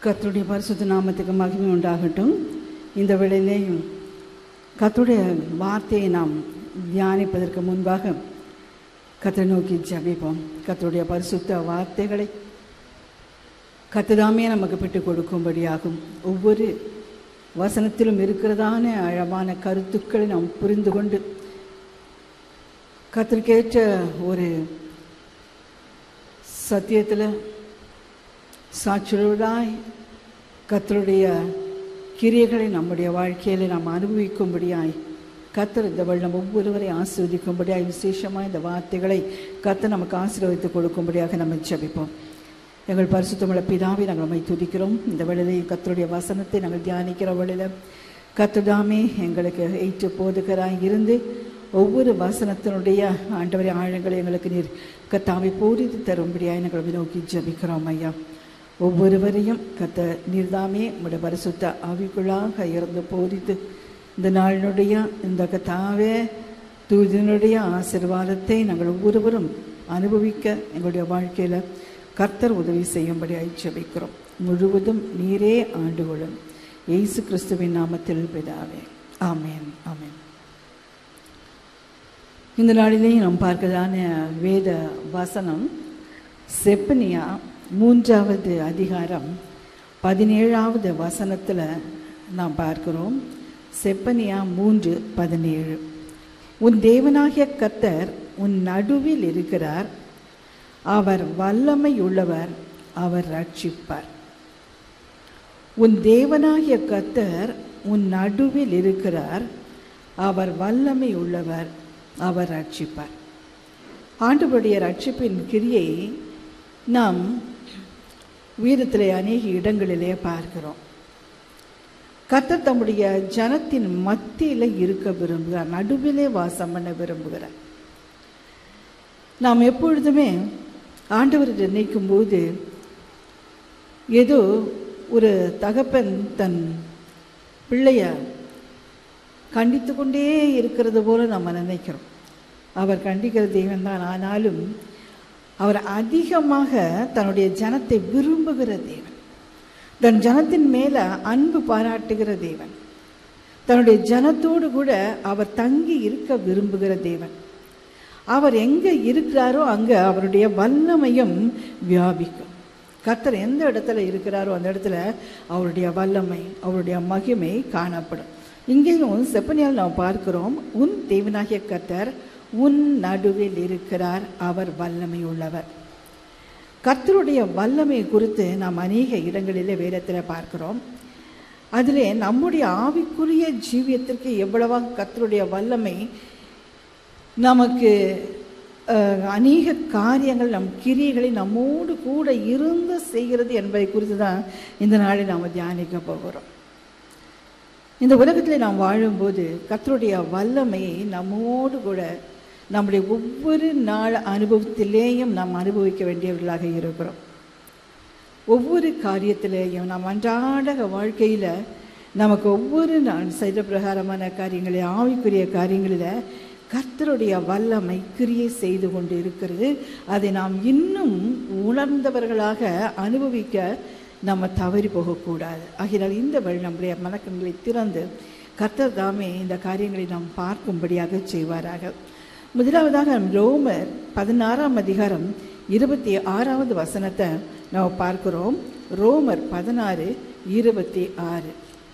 கர்த்தருடைய பரிசுத்த நாமத்துக்கு மகிமை உண்டாகட்டும் இந்த வேளையிலேயும் கர்த்தருடைய வார்த்தையை நாம் தியானிப்பதற்கு முன்பாக கர்த்தரை நோக்கி ஜபிப்போம் கர்த்தருடைய பரிசுத்த வார்த்தைகளை கர்த்ததாமே நமக்கு பெற்றுக் கொடுக்கும்படியாகும் ஒவ்வொரு வசனத்திலும் இருக்கிறதான அழகான கருத்துக்களை நாம் புரிந்து கொண்டு கத்திற்கேற்ற ஒரு சத்தியத்தில் சாட்சியுடாய் கத்தருடைய கிரியைகளை நம்முடைய வாழ்க்கையில் நாம் அனுபவிக்கும்படியாய் கத்தர் இந்த வெள்ளம் ஒவ்வொருவரை ஆசீர்வதிக்கும்படியாய் விசேஷமாக இந்த வார்த்தைகளை கத்தர் நமக்கு ஆசீர்வதித்து கொடுக்கும்படியாக நம்ம ஜெபிப்போம் எங்கள் பரிசுத்தமுள்ள பிதாவை நாங்கள் நம்மை துதிக்கிறோம் இந்த வேளையிலே கத்தருடைய வசனத்தை நாங்கள் தியானிக்கிற வேளையில் கத்துதாமே எங்களுக்கு ஏற்று போதுகராய் இருந்து ஒவ்வொரு வசனத்தினுடைய ஆண்டவரை ஆழங்களை எங்களுக்கு நீர் கத்தாவை பூரித்து தரும்படியாய் நாங்கள் நோக்கி ஜபிக்கிறோம் ஐயா ஒவ்வொருவரையும் கத்த நீர்தாமே உடைய பரிசுத்த ஆவிக்குள்ளாக இருந்து போதித்து இந்த நாளினுடைய இந்த கத்தாவே தூதினுடைய ஆசிர்வாதத்தை நாங்கள் ஒவ்வொருவரும் அனுபவிக்க எங்களுடைய வாழ்க்கையில் கர்த்தர் உதவி செய்யும்படி ஐச்சபிக்கிறோம் முழுவதும் நீரே ஆண்டுகொள்ளும் இயேசு கிறிஸ்துவின் நாமத்தில் பிதாவே ஆமேன் ஆமேன் இந்த நாளிலேயும் நாம் பார்க்கதான வேத வசனம் செப்பனியா மூன்றாவது அதிகாரம் பதினேழாவது வசனத்தில் நாம் பார்க்கிறோம் செப்பனியா மூன்று பதினேழு உன் தேவனாகிய கத்தர் உன் நடுவில் இருக்கிறார் அவர் வல்லமை உள்ளவர் அவர் ரட்சிப்பார் உன் தேவனாகிய கத்தர் உன் நடுவில் இருக்கிறார் அவர் வல்லமை உள்ளவர் அவர் ரட்சிப்பார் ஆண்டுபடிய ரட்சிப்பின் கிரியை நாம் வீரத்திலே அநேக இடங்களிலே பார்க்கிறோம் கத்தர் தம்முடைய ஜனத்தின் மத்தியில் இருக்க விரும்புகிறார் நடுவிலே வாசம் பண்ண விரும்புகிறார் நாம் எப்பொழுதுமே ஆண்டவரை நினைக்கும் போது ஏதோ ஒரு தகப்பன் தன் பிள்ளைய கண்டித்து கொண்டே இருக்கிறது போல நம்ம நினைக்கிறோம் அவர் கண்டிக்கிற தெய்வம் தான் ஆனாலும் அவர் அதிகமாக தன்னுடைய ஜனத்தை விரும்புகிற தேவன் தன் ஜனத்தின் மேலே அன்பு பாராட்டுகிற தேவன் தன்னுடைய ஜனத்தோடு கூட அவர் தங்கி இருக்க விரும்புகிற தேவன் அவர் எங்கே இருக்கிறாரோ அங்கே அவருடைய வல்லமையும் வியாபிக்கும் கர்த்தர் எந்த இடத்துல இருக்கிறாரோ அந்த இடத்துல அவருடைய வல்லமை அவருடைய மகிமை காணப்படும் இங்கேயும் செப்பனியால் நாம் பார்க்கிறோம் உன் தேவனாகிய கர்த்தர் உன் நடுவில் இருக்கிறார் அவர் வல்லமை உள்ளவர் கர்த்தருடைய வல்லமை குறித்து நாம் அநேக இடங்களிலே வேதத்தில் பார்க்கிறோம் அதிலே நம்முடைய ஆவிக்குரிய ஜீவியத்திற்கு எவ்வளவாக கர்த்தருடைய வல்லமை நமக்கு அநேக காரியங்கள் நம் கிரியைகளை நம்மோடு கூட இருந்து செய்கிறது என்பதை குறித்து தான் இந்த நாளில் நாம் தியானிக்க போகிறோம் இந்த உலகத்தில் நாம் வாழும்போது கத்தருடைய வல்லமையை நம்மோடு கூட நம்முடைய ஒவ்வொரு நாள் அனுபவத்திலேயும் நாம் அனுபவிக்க வேண்டியவர்களாக இருக்கிறோம் ஒவ்வொரு காரியத்திலேயும் நாம் அன்றாட வாழ்க்கையில் நமக்கு ஒவ்வொரு நாள் சைட பிரகாரமான காரியங்களை ஆவிக்குரிய காரியங்களில் கர்த்தருடைய வல்லமை கிரியை செய்து கொண்டு இருக்கிறது அதை நாம் இன்னும் உணர்ந்தவர்களாக அனுபவிக்க நம்ம தவறி போகக்கூடாது ஆகினால் இந்த வழி நம்முடைய மனக்கண்களை திறந்து கர்த்தர் தாமே இந்த காரியங்களை நாம் பார்க்கும்படியாக செய்வாராக முதலாவதாக ரோமர் பதினாறாம் அதிகாரம் இருபத்தி ஆறாவது வசனத்தை நாம் பார்க்கிறோம் ரோமர் பதினாறு இருபத்தி ஆறு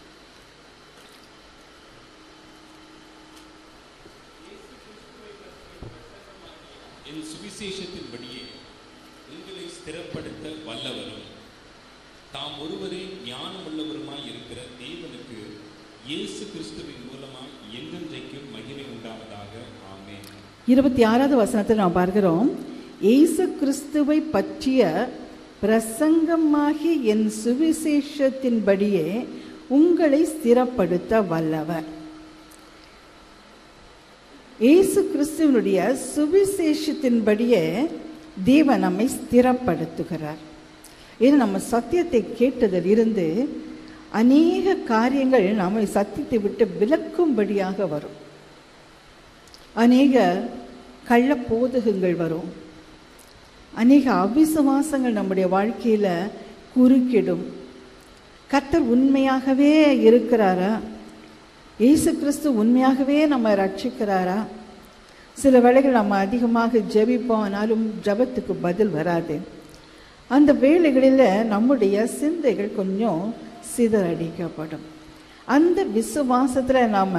என் சுவிசேஷத்தின்படியே உங்களை ஸ்திரப்படுத்த வல்லவரும் தாம் ஒருவரே ஞானம் உள்ளவருமாய் இருக்கிற தேவனுக்கு இயேசு கிறிஸ்துவின் மூலமாய் என்றென்றைக்கும் மகிமை உண்டாவதாக ஆமென் இருபத்தி ஆறாவது வசனத்தில் நாம் பார்க்கிறோம் இயேசு கிறிஸ்துவை பற்றிய பிரசங்கமாகி என் சுவிசேஷத்தின்படியே உங்களை ஸ்திரப்படுத்த வல்லவர் இயேசு கிறிஸ்துவனுடைய சுவிசேஷத்தின்படியே தேவன் நம்மை ஸ்திரப்படுத்துகிறார் இது நம்ம சத்தியத்தை கேட்டதில் இருந்து அநேக காரியங்கள் நம்மை சத்தியத்தை விட்டு விலக்கும்படியாக வரும் அநேக கள்ள போதகங்கள் வரும் அநேக அவிசுவாசங்கள் நம்முடைய வாழ்க்கையில் குறுக்கிடும் கர்த்தர் உண்மையாகவே இருக்கிறாரா இயேசு கிறிஸ்து உண்மையாகவே நம்ம ரட்சிக்கிறாரா சில வேளைகள் நம்ம அதிகமாக ஜெபிப்போம் ஆனாலும் ஜெபத்துக்கு பதில் வராது அந்த வேளைகளில் நம்முடைய சிந்தைகள் கொஞ்சம் சிதறடிக்கப்படும் அந்த விசுவாசத்தில் நாம்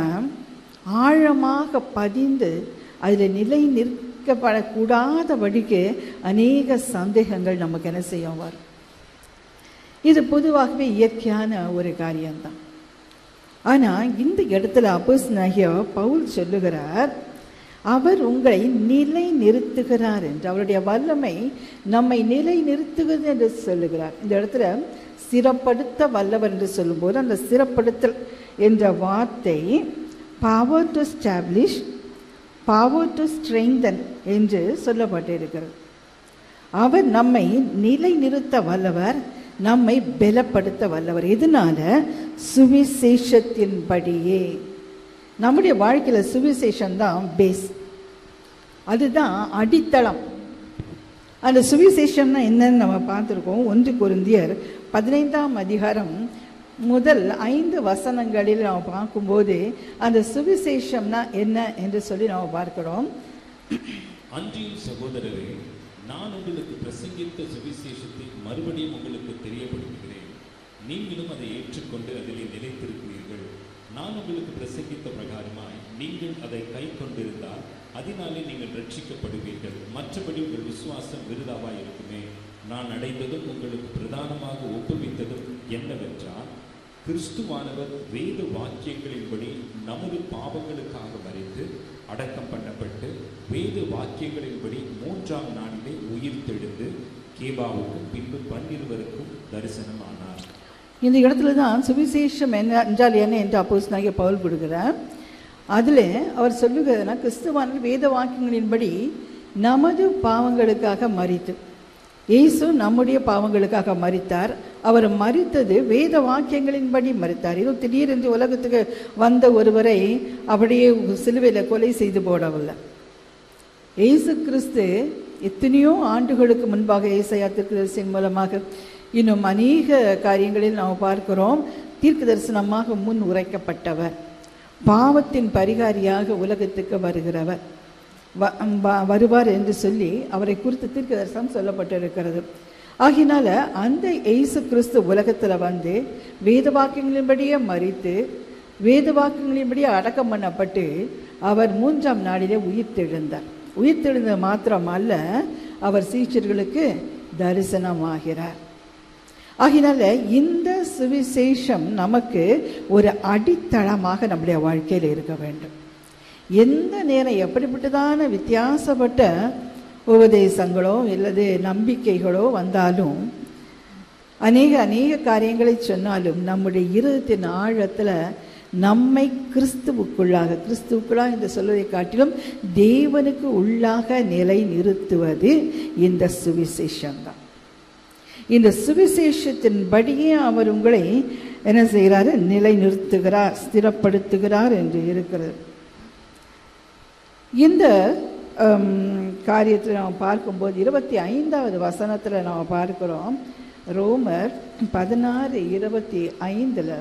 ஆழமாக பதிந்து அதில் நிலை நிற்கப்படக்கூடாதபடிக்கு அநேக சந்தேகங்கள் நமக்கு என்ன செய்யும் வரும் இது பொதுவாகவே இயற்கையான ஒரு காரியம்தான் ஆனால் இந்த இடத்துல அப்போஸ் நகிய பவுல் சொல்லுகிறார் அவர் உங்களை நிலை நிறுத்துகிறார் என்று அவருடைய வல்லமை நம்மை நிலை நிறுத்துகிறது என்று சொல்லுகிறார் இந்த இடத்துல சிறப்படுத்த வல்லவர் என்று சொல்லும்போது அந்த சிறப்படுத்தல் என்ற வார்த்தை power to establish power to strengthen என்று சொல்லப்பட்டிருக்கிறது அவர் நம்மை நிலை நிறுத்த வல்லவர் நம்மை பலப்படுத்த வல்லவர் எதனால சுவிசேஷத்தின்படியே நம்முடைய வாழ்க்கையில் சுவிசேஷம் தான் பேஸ் அதுதான் அடித்தளம் அந்த சுவிசேஷம்னா என்னன்னு நம்ம பார்த்துருக்கோம் ஒன்று குருந்தியர் பதினைந்தாம் அதிகாரம் முதல் ஐந்து வசனங்களில் நாம் பார்க்கும்போது அந்த சுவிசேஷம்னா என்ன என்று சொல்லி நாம் பார்க்கிறோம் அன்றியும் சகோதரரே நான் உங்களுக்கு பிரசங்கித்த சுவிசேஷத்தை மறுபடியும் உங்களுக்கு தெரியப்படுத்துகிறேன் நீங்களும் அதை ஏற்றுக்கொண்டு அதிலே நிலைத்திருக்கிறீர்கள் நான் உங்களுக்கு பிரசங்கித்த பிரகாரமாய் நீங்கள் அதை கை கொண்டிருந்தால் அதனாலே நீங்கள் ரட்சிக்கப்படுவீர்கள் மற்றபடி உங்கள் விசுவாசம் விருதாவாய் இருக்குமே நான் அடைந்ததும் உங்களுக்கு பிரதானமாக ஒப்புவித்ததும் என்னவென்றால் கிறிஸ்துவானவர் வேத வாக்கியங்களின்படி நமது பாவங்களுக்காக மறித்து அடக்கம் பண்ணப்பட்டு வேத வாக்கியங்களின்படி மூன்றாம் நாளிலே உயிர் தெழுந்து கேபாவுக்கும் பின்பு பன்னிருவருக்கும் தரிசனமானார் இந்த இடத்துல தான் சுவிசேஷம் என்ன என்றால் என்ன என்று அப்போஸ் நாகிய பவுல் கொடுக்கிறார் அதில் அவர் சொல்லுகிறதுனா கிறிஸ்துவான வேத வாக்கியங்களின்படி நமது பாவங்களுக்காக மறித்து இயேசு நம்முடைய பாவங்களுக்காக மறித்தார் அவர் மறித்தது வேத வாக்கியங்களின்படி மறித்தார் இது திடீரென்று உலகத்துக்கு வந்த ஒருவரை அப்படியே சிலுவையில் கொலை செய்து போடவில்லை இயேசு கிறிஸ்து எத்தனையோ ஆண்டுகளுக்கு முன்பாக ஏசையா தீர்க்கதரிசியின் மூலமாக இன்னும் அநேக காரியங்களில் நாம் பார்க்கிறோம் தீர்க்க தரிசனமாக முன் உரைக்கப்பட்டவர் பாவத்தின் பரிகாரியாக உலகத்துக்கு வருகிறவர் வ- வ- வருவார் என்று சொல்லி அவரை குறித்து தீர்க்க தரிசனம் சொல்லப்பட்டிருக்கிறது ஆகினால அந்த இயேசு கிறிஸ்து உலகத்தில் வந்து வேத வாக்கியங்களின்படியே மறித்து வேத வாக்கியங்களின்படியே அடக்கம் பண்ணப்பட்டு அவர் மூன்றாம் நாளிலே உயிர்த்தெழுந்தார் உயிர்த்தெழுந்த மாத்திரம் அல்ல அவர் சீச்சர்களுக்கு தரிசனமாகிறார் ஆகினால இந்த சுவிசேஷம் நமக்கு ஒரு அடித்தளமாக நம்முடைய வாழ்க்கையில் இருக்க வேண்டும் எந்த நேரம் எப்படிப்பட்டதான வித்தியாசப்பட்ட உபதேசங்களோ அல்லது நம்பிக்கைகளோ வந்தாலும் அநேக அநேக காரியங்களை சொன்னாலும் நம்முடைய இருதயத்தின் ஆழத்தில் நம்மை கிறிஸ்துவுக்குள்ளாக கிறிஸ்துவுக்குள்ளாக என்று சொல்வதை காட்டிலும் தேவனுக்கு உள்ளாக நிலை நிறுத்துவது இந்த சுவிசேஷம்தான் இந்த சுவிசேஷத்தின்படியே அவர் உங்களை என்ன செய்கிறாரு நிலை நிறுத்துகிறார் ஸ்திரப்படுத்துகிறார் என்று இருக்கிறது இந்த காரியத்தில் நாம் பார்க்கும்போது இருபத்தி ஐந்தாவது வசனத்தில் நாம் பார்க்கிறோம் ரோமர் பதினாறு இருபத்தி ஐந்தில்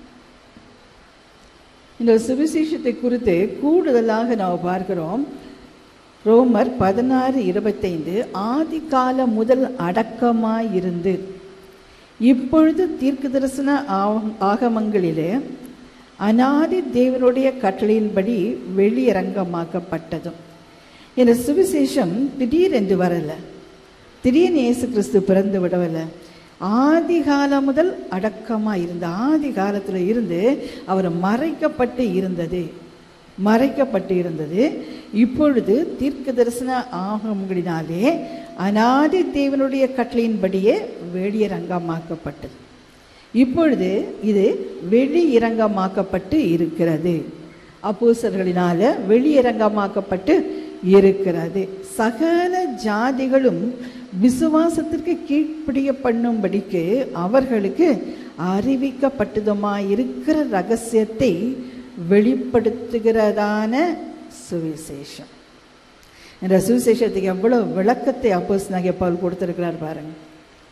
இந்த சுவிசேஷத்தை குறித்து கூடுதலாக நாம் பார்க்கிறோம் ரோமர் பதினாறு இருபத்தைந்து ஆதி காலம் முதல் அடக்கமாயிருந்து இப்பொழுது தீர்க்க தரிசன ஆவ- ஆகமங்களிலே அனாதி தேவனுடைய கட்டளையின்படி வெளியரங்கமாக்கப்பட்டதும் இந்த சுவிசேஷம் திடீரென்று வரல திடீர்னு இயேசு கிறிஸ்து பிறந்து விடவில்லை ஆதி காலம் முதல் அடக்கமாக இருந்த ஆதி காலத்தில் இருந்து அவர் மறைக்கப்பட்டு இருந்தது மறைக்கப்பட்டு இருந்தது இப்பொழுது தீர்க்க தரிசன ஆகமங்களினாலே அனாதி தேவனுடைய கட்டளையின்படியே வெளியரங்கமாக்கப்பட்டது இப்பொழுது இது வெளியிரங்கமாக்கப்பட்டு இருக்கிறது அப்போஸ்தலர்களினால வெளியிரங்கமாக்கப்பட்டு இருக்கிறது சகல ஜாதிகளும் விசுவாசத்திற்கு கீழ்ப்படிய பண்ணும்படிக்கு அவர்களுக்கு அறிவிக்கப்பட்டதுமாயிருக்கிற ரகசியத்தை வெளிப்படுத்துகிறதான சுவிசேஷம் இந்த சுவிசேஷத்துக்கு எவ்வளவு விளக்கத்தை அப்போஸ் நகை பவுல் கொடுத்திருக்கிறார் பாருங்க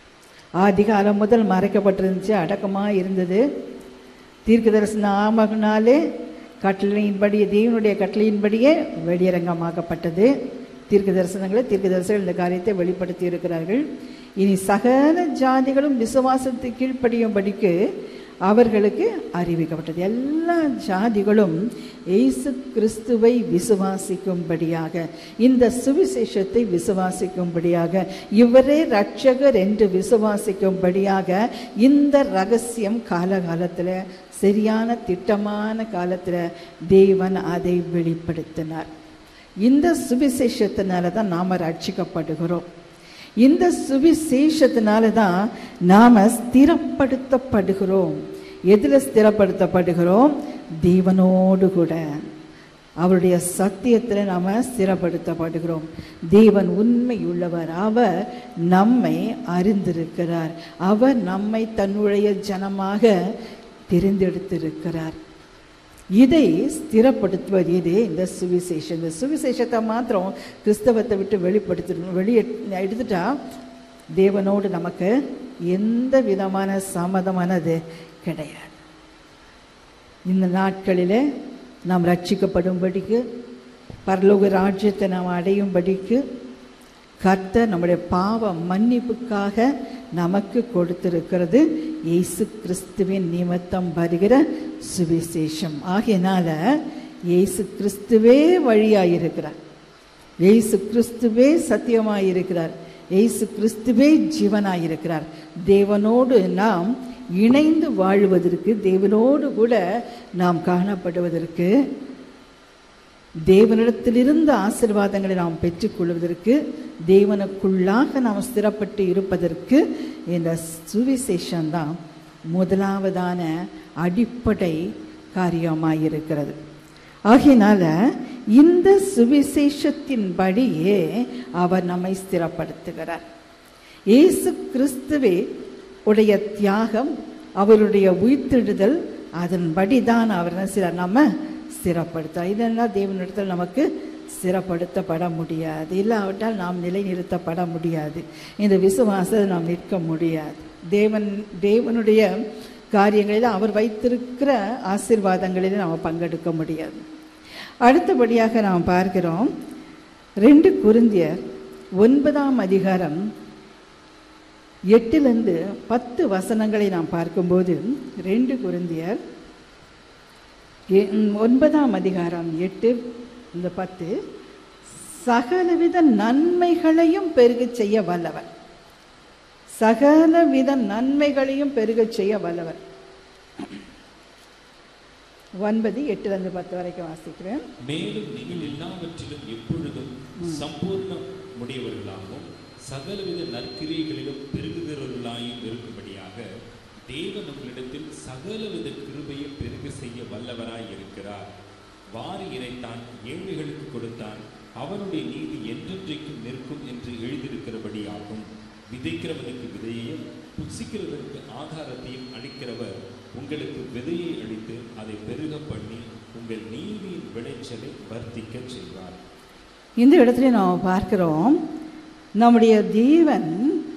ஆதிகாலம் முதல் மறைக்கப்பட்டிருந்துச்சு அடக்கமாக இருந்தது தீர்க்க தரிசன ஆமகனாலே கட்டளையின்படி தேவனுடைய கட்டளையின்படியே வெளியரங்கமாக்கப்பட்டது தீர்க்க தரிசனங்களை தீர்க்க தரிசனம் இந்த காரியத்தை வெளிப்படுத்தி இருக்கிறார்கள் இனி சகல ஜாதிகளும் விசுவாசத்தை கீழ்ப்படியும்படிக்கு அவர்களுக்கு அறிவிக்கப்பட்டது எல்லா ஜாதிகளும் இயேசு கிறிஸ்துவை விசுவாசிக்கும்படியாக இந்த சுவிசேஷத்தை விசுவாசிக்கும்படியாக இவரே ரட்சகர் என்று விசுவாசிக்கும்படியாக இந்த ரகசியம் காலகாலத்தில் சரியான திட்டமான காலத்தில் தேவன் அதை வெளிப்படுத்தினார் இந்த சுவிசேஷத்தினால தான் நாம் ரட்சிக்கப்படுகிறோம் இந்த சுவிசேஷத்தினால தான் நாம் ஸ்திரப்படுத்தப்படுகிறோம் எதில் ஸ்திரப்படுத்தப்படுகிறோம் தேவனோடு கூட அவருடைய சத்தியத்தில் நாம் ஸ்திரப்படுத்தப்படுகிறோம் தேவன் உண்மையுள்ளவர் அவர் நம்மை அறிந்திருக்கிறார் அவர் நம்மை தன்னுடைய ஜனமாக தெரிந்தெடுத்திருக்கிறார் இதை ஸ்திரப்படுத்துவது இது இந்த சுவிசேஷம் இந்த சுவிசேஷத்தை மாத்திரம் கிறிஸ்தவத்தை விட்டு வெளிப்படுத்தணும் வெளியே எடுத்துட்டா தேவனோடு நமக்கு எந்த விதமான சம்மதமானது கிடையாது இந்த நாட்களில் நாம் ரட்சிக்கப்படும்படிக்கு பரலோக ராஜ்யத்தை நாம் அடையும்படிக்கு கர்த்தர் நம்முடைய பாவ மன்னிப்புக்காக நமக்கு கொடுத்திருக்கிறது இயேசு கிறிஸ்துவின் நிமித்தம் வருகிற சுவிசேஷம் ஆகையினால இயேசு கிறிஸ்துவே வழியாயிருக்கிறார் இயேசு கிறிஸ்துவே சத்தியமாயிருக்கிறார் இயேசு கிறிஸ்துவே ஜீவனாயிருக்கிறார் தேவனோடு நாம் இணைந்து வாழுவதற்கு தேவனோடு கூட நாம் காணப்படுவதற்கு தேவனிடத்திலிருந்து ஆசிர்வாதங்களை நாம் பெற்றுக்கொள்வதற்கு தேவனுக்குள்ளாக நாம் ஸ்திரப்பட்டு இருப்பதற்கு இந்த சுவிசேஷம்தான் முதலாவதான அடிப்படை காரியமாயிருக்கிறது ஆகையினால இந்த சுவிசேஷத்தின்படியே அவர் நம்மை ஸ்திரப்படுத்துகிறார் இயேசு கிறிஸ்துவே உடைய தியாகம் அவருடைய உயிர்த்தெழுதல் அதன்படி தான் அவர் என்ன செய்கிறார் நம்ம ஸ்திரப்படுத்தார் இதெல்லாம் தேவனிடத்தில் நமக்கு ஸ்திரப்படுத்தப்பட முடியாது இல்லாவிட்டால் நாம் நிலைநிறுத்தப்பட முடியாது இந்த விசுவாசத்தை நாம் நிற்க முடியாது தேவன் தேவனுடைய காரியங்களில் அவர் வைத்திருக்கிற ஆசீர்வாதங்களில் நாம் பங்கெடுக்க முடியாது அடுத்தபடியாக நாம் பார்க்கிறோம் ரெண்டு குருந்தியர் ஒன்பதாம் அதிகாரம் எட்டிலிருந்து பத்து வசனங்களை நாம் பார்க்கும்போது ரெண்டு குருந்தியர் எ- ம், ஒன்பதாம் அதிகாரம் எட்டு இந்த பத்து சகலவித நன்மைகளையும் பெருகச் செய்ய வல்லவர் சகலவித நன்மைகளையும் பெருகச் செய்ய வல்லவர் ஒன்பது எட்டுலேருந்து பத்து வரைக்கும் வாசிக்கிறேன் மேலும் நீங்கள் எல்லாவற்றிலும் எப்பொழுதும் சம்பூர்ண முடியவர்களாகவும் சகலவித நற்கிரியைகளிலும் பெருகுகிறவர்களாயும் இருக்கும்படியாக தேவன் உங்களிடத்தில் சகலவித கிருபையை பெருக செய்ய வல்லவராய் இருக்கிறார் வாரி இறைத்தான் ஏழைகளுக்கு கொடுத்தான் அவனுடைய நீதி என்றென்றைக்கும் நிற்கும் என்று எழுதியிருக்கிறபடியாகும் விதைக்கிறவனுக்கு விதையையும் புசிக்கிறதற்கு ஆகாரத்தையும் அளிக்கிறவர் உங்களுக்கு விதையை அளித்து அதை பெருக பண்ணி உங்கள் நீதியின் விளைச்சலை வர்த்திக்கச் செய்வார் இந்த இடத்துல நாம் பார்க்கிறோம் நம்முடைய தேவன்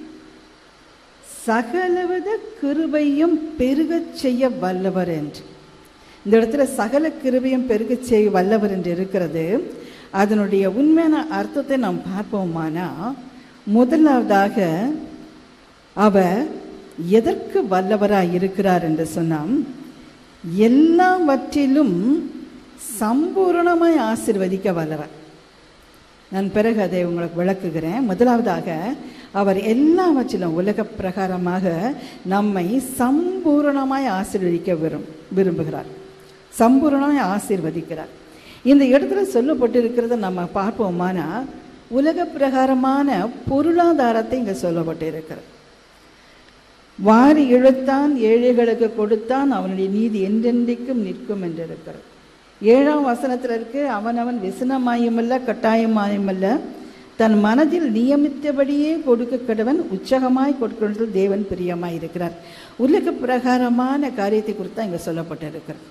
சகலவித கிருபையும் பெருகச் செய்ய வல்லவர் என்று இந்த இடத்துல சகல கிருபையும் பெருகச் செய்ய வல்லவர் என்று இருக்கிறது அதனுடைய உண்மையான அர்த்தத்தை நாம் பார்ப்போமானா முதலாவதாக அவர் எதற்கு வல்லவராய் இருக்கிறார் என்று சொன்னால் எல்லாவற்றிலும் சம்பூரணமாய் ஆசிர்வதிக்க வல்லவர் நான் பிறகு அதை உங்களுக்கு விளக்குகிறேன் முதலாவதாக அவர் எல்லாவற்றிலும் உலக பிரகாரமாக நம்மை சம்பூரணமாய் ஆசீர்வதிக்க விரும் விரும்புகிறார் சம்பூரணமாய் ஆசீர்வதிக்கிறார் இந்த இடத்துல சொல்லப்பட்டிருக்கிறத நம்ம பார்ப்போமானா உலக பிரகாரமான பொருளாதாரத்தை இங்கே சொல்லப்பட்டிருக்கிறது வாரி இழுத்தான் ஏழைகளுக்கு கொடுத்தான் அவனுடைய நீதி என்றென்றைக்கும் நிற்கும் என்று இருக்கிறது ஏழாம் வசனத்தில் இருக்கு அவனவன் விசனமாயுமல்ல கட்டாயமாயுமல்ல தன் மனதில் நியமித்தபடியே கொடுக்க கடவன் உற்சாகமாய் கொடுக்கிறது தேவன் பிரியமாய் இருக்கிறார் உலக பிரகாரமான காரியத்தை குறித்து தான் இங்கே சொல்லப்பட்டிருக்கிறது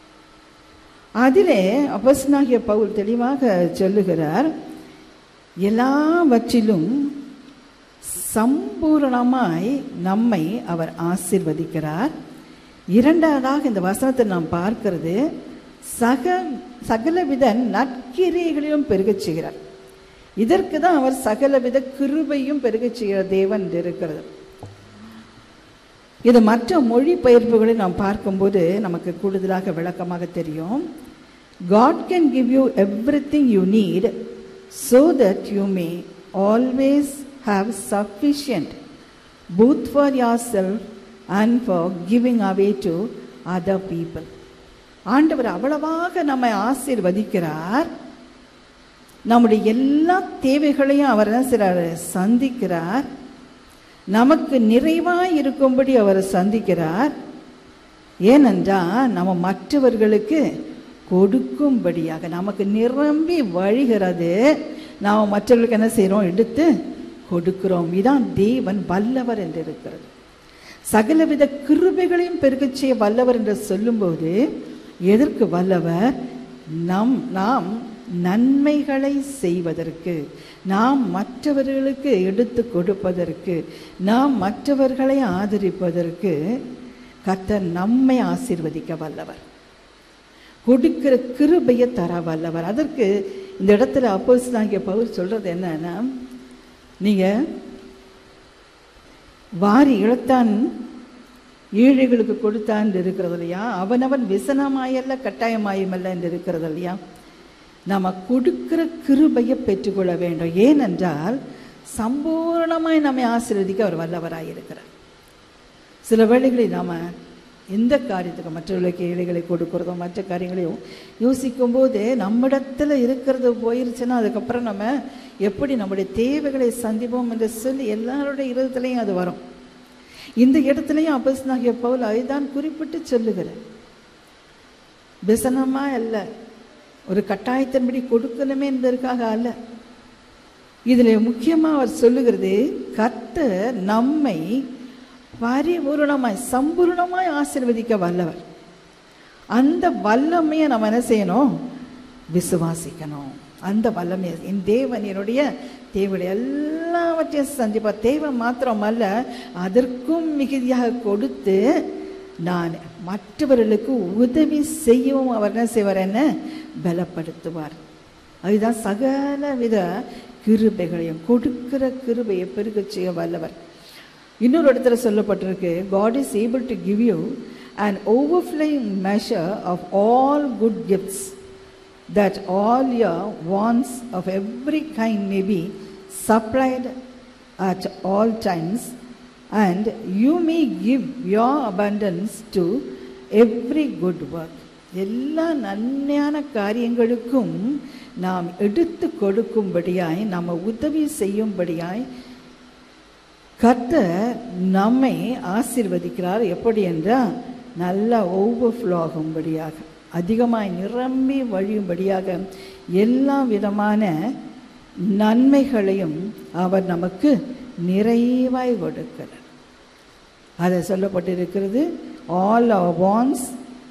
அதிலே அப்போஸ்தலனாகிய பவுல் தெளிவாக சொல்லுகிறார் எல்லாவற்றிலும் சம்பூரணமாய் நம்மை அவர் ஆசிர்வதிக்கிறார் இரண்டாவதாக இந்த வசனத்தை நாம் பார்க்கிறது சக சகலவித நற்கிரியைகளிலும் பெருகச் செய்கிறார் இதற்கு தான் அவர் சகலவித கிருபையும் பெருகச் செய்கிற தேவன் என்று இருக்கிறது இது மற்ற மொழிபெயர்ப்புகளை நாம் பார்க்கும்போது நமக்கு கூடுதலாக விளக்கமாக தெரியும் God can give you everything you need so that you may always have sufficient both for yourself self and for giving away to other people ஆண்டவர் அவ்வளவாக நம்மை ஆசீர்வதிக்கிறார் நம்முடைய எல்லா தேவைகளையும் அவர் என்ன செய்றாரு சந்திக்கிறார் நமக்கு நிறைவாய் இருக்கும்படி அவர் சந்திக்கிறார் ஏனென்றால் நம்ம மற்றவர்களுக்கு கொடுக்கும்படியாக நமக்கு நிரம்பி வழிகிறது நாம் மற்றவர்களுக்கு என்ன செய்கிறோம் எடுத்து கொடுக்கிறோம் இதான் தேவன் வல்லவர் என்று இருக்கிறது சகலவித கிருபைகளையும் பெருகச் செய்ய வல்லவர் என்று சொல்லும்போது எதற்கு வல்லவர் நம் நாம் நன்மைகளை செய்வதற்கு நாம் மற்றவர்களுக்கு எடுத்து கொடுப்பதற்கு நாம் மற்றவர்களை ஆதரிப்பதற்கு கர்த்தர் நம்மை ஆசீர்வதிக்க வல்லவர் கொடுக்கிற கிருபையை தர வல்லவர் அதற்கு இந்த இடத்துல அப்போஸ் தாங்கிய பவுல் சொல்றது என்னன்னா நீங்க வாரி இழத்தான் ஏழைகளுக்கு கொடுத்தான் என்று இருக்கிறது இல்லையா அவனவன் விசனமாயல்ல கட்டாயமாயுமல்ல என்று இருக்கிறது இல்லையா நம்ம கொடுக்கிற கிருபையை பெற்றுக்கொள்ள வேண்டும் ஏனென்றால் சம்பூர்ணமாய் நம்மை ஆசீர்வதிக்க அவர் வல்லவராய் இருக்கிறார் சில வேளைகளில் நாம எந்த காரியத்துக்கு மற்றவர்களுக்கு ஏழைகளை கொடுக்கிறதோ மற்ற காரியங்களையும் யோசிக்கும் போது நம்மிடத்துல இருக்கிறது போயிருச்சுன்னா அதுக்கப்புறம் நம்ம எப்படி நம்முடைய தேவைகளை சந்திப்போம் என்று சொல்லி எல்லாருடைய இருதயத்திலையும் அது வரும் இந்த இடத்துலையும் அப்போஸ்தலனாகிய பவுல் அதுதான் குறிப்பிட்டு சொல்லுகிறார் பிசனமா அல்ல ஒரு கட்டாயத்தின்படி கொடுக்கணுமே என்பதற்காக அல்ல இதில் முக்கியமாக அவர் சொல்லுகிறது கர்த்தர் நம்மை பரிபூரணமாய் சம்பூர்ணமாய் ஆசீர்வதிக்க வல்லவர் அந்த வல்லமையை நம்ம என்ன செய்யணும் விசுவாசிக்கணும் அந்த வல்லமை என் தேவன் என்னுடைய தேவனை எல்லாவற்றையும் சந்திப்பார் தேவை மாத்திரம் அல்ல அதற்கும் மிகுதியாக கொடுத்து நான் மற்றவர்களுக்கு உதவி செய்யவும் அவர் என்ன செய்வார் என்ன பலப்படுத்துவார் அதுதான் சகல வித கிருபைகளையும் கொடுக்கிற கிருபையை பெருகச் செய்ய வல்லவர் இன்னொரு இடத்துல சொல்லப்பட்டிருக்கு God is able to give you and overflowing measure of all good gifts that all your wants of every kind may be supplied at all times, and you may give your abundance to every good work. எல்லா நன்மையான காரியங்களுக்கும் நாம் எடுத்து கொடுக்கும்படியாய் நம்ம உதவி செய்யும்படியாய் கர்த்தர் நம்மை ஆசீர்வதிக்கிறார் எப்படி என்றால் நல்லா ஓவர்ஃப்ளோ ஆகும்படியாக அதிகமாய் நிரம்பி வழியும்படியாக எல்லா விதமான நன்மைகளையும் அவர் நமக்கு நிறைவாய் கொடுக்கிறார் அதை சொல்லப்பட்டிருக்கிறது all our wants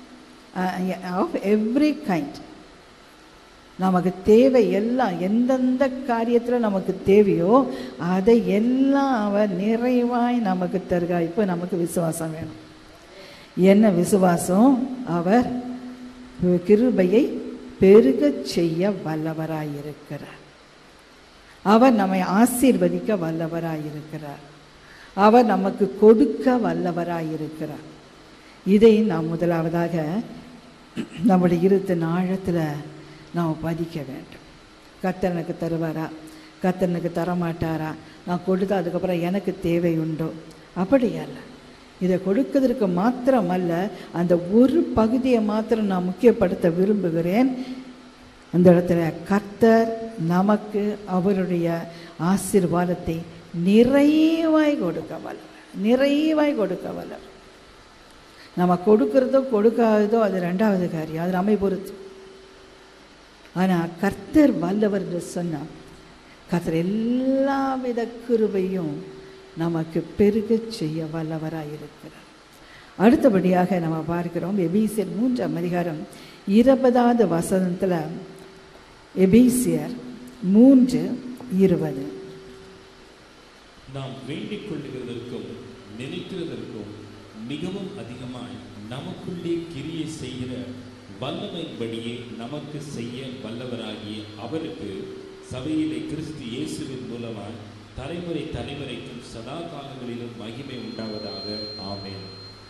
of every kind நமக்கு தேவை எல்லாம் எந்தெந்த காரியத்தில் நமக்கு தேவையோ அதை எல்லாம் அவர் நிறைவாய் நமக்கு தருகா இப்போ நமக்கு விசுவாசம் வேணும் என்ன விசுவாசம் அவர் கிருபையை பெருகச் செய்ய வல்லவராயிருக்கிறார் அவர் நம்மை ஆசீர்வதிக்க வல்லவராயிருக்கிறார் அவர் நமக்கு கொடுக்க வல்லவராயிருக்கிறார் இதை நாம் முதலாவதாக நம்முடைய இருத்த ஆழத்தில் நாம் பதிக்க வேண்டும் கத்தனுக்கு தருவாரா கத்தனுக்கு தரமாட்டாரா நான் கொடுத்தா அதுக்கப்புறம் எனக்கு தேவை உண்டோ அப்படி அல்ல இதை கொடுக்கிறதுக்கு மாத்திரம் அல்ல அந்த ஒரு பகுதியை மாத்திரம் நான் முக்கியப்படுத்த விரும்புகிறேன் அந்த இடத்துல கர்த்தர் நமக்கு அவருடைய ஆசீர்வாதத்தை நிறைவாய் கொடுக்க வல்லவர் நிறைவாய் கொடுக்க வல்லவர் நம்ம கொடுக்கிறதோ கொடுக்காததோ அது ரெண்டாவது காரியம் அது நம்மை பொறுத்து ஆனால் கர்த்தர் வல்லவர் என்று சொன்னார் கர்த்தர் எல்லா வித கிருபையும் நமக்கு பெருகச் செய்ய வல்லவராக இருக்கிறார் அடுத்தபடியாக நம்ம பார்க்கிறோம் எபீசியர் மூன்றாம் அதிகாரம் இருபதாவது வசனத்தில் எபீசியர் மூன்று இருபது நாம் வேண்டிக் கொள்ளுகிறதற்கும் நினைக்கிறதற்கும் மிகவும் அதிகமாய் நமக்குள்ளே கிரியை செய்கிற வல்லமைப்படியே நமக்கு செய்ய வல்லவராகிய அவருக்கு சபையிலே கிறிஸ்து இயேசுவின் மூலமாய் தலைமுறை தலைமுறைக்கும் சதா காலங்களிலும் மகிமை உண்டாவதாக ஆமென்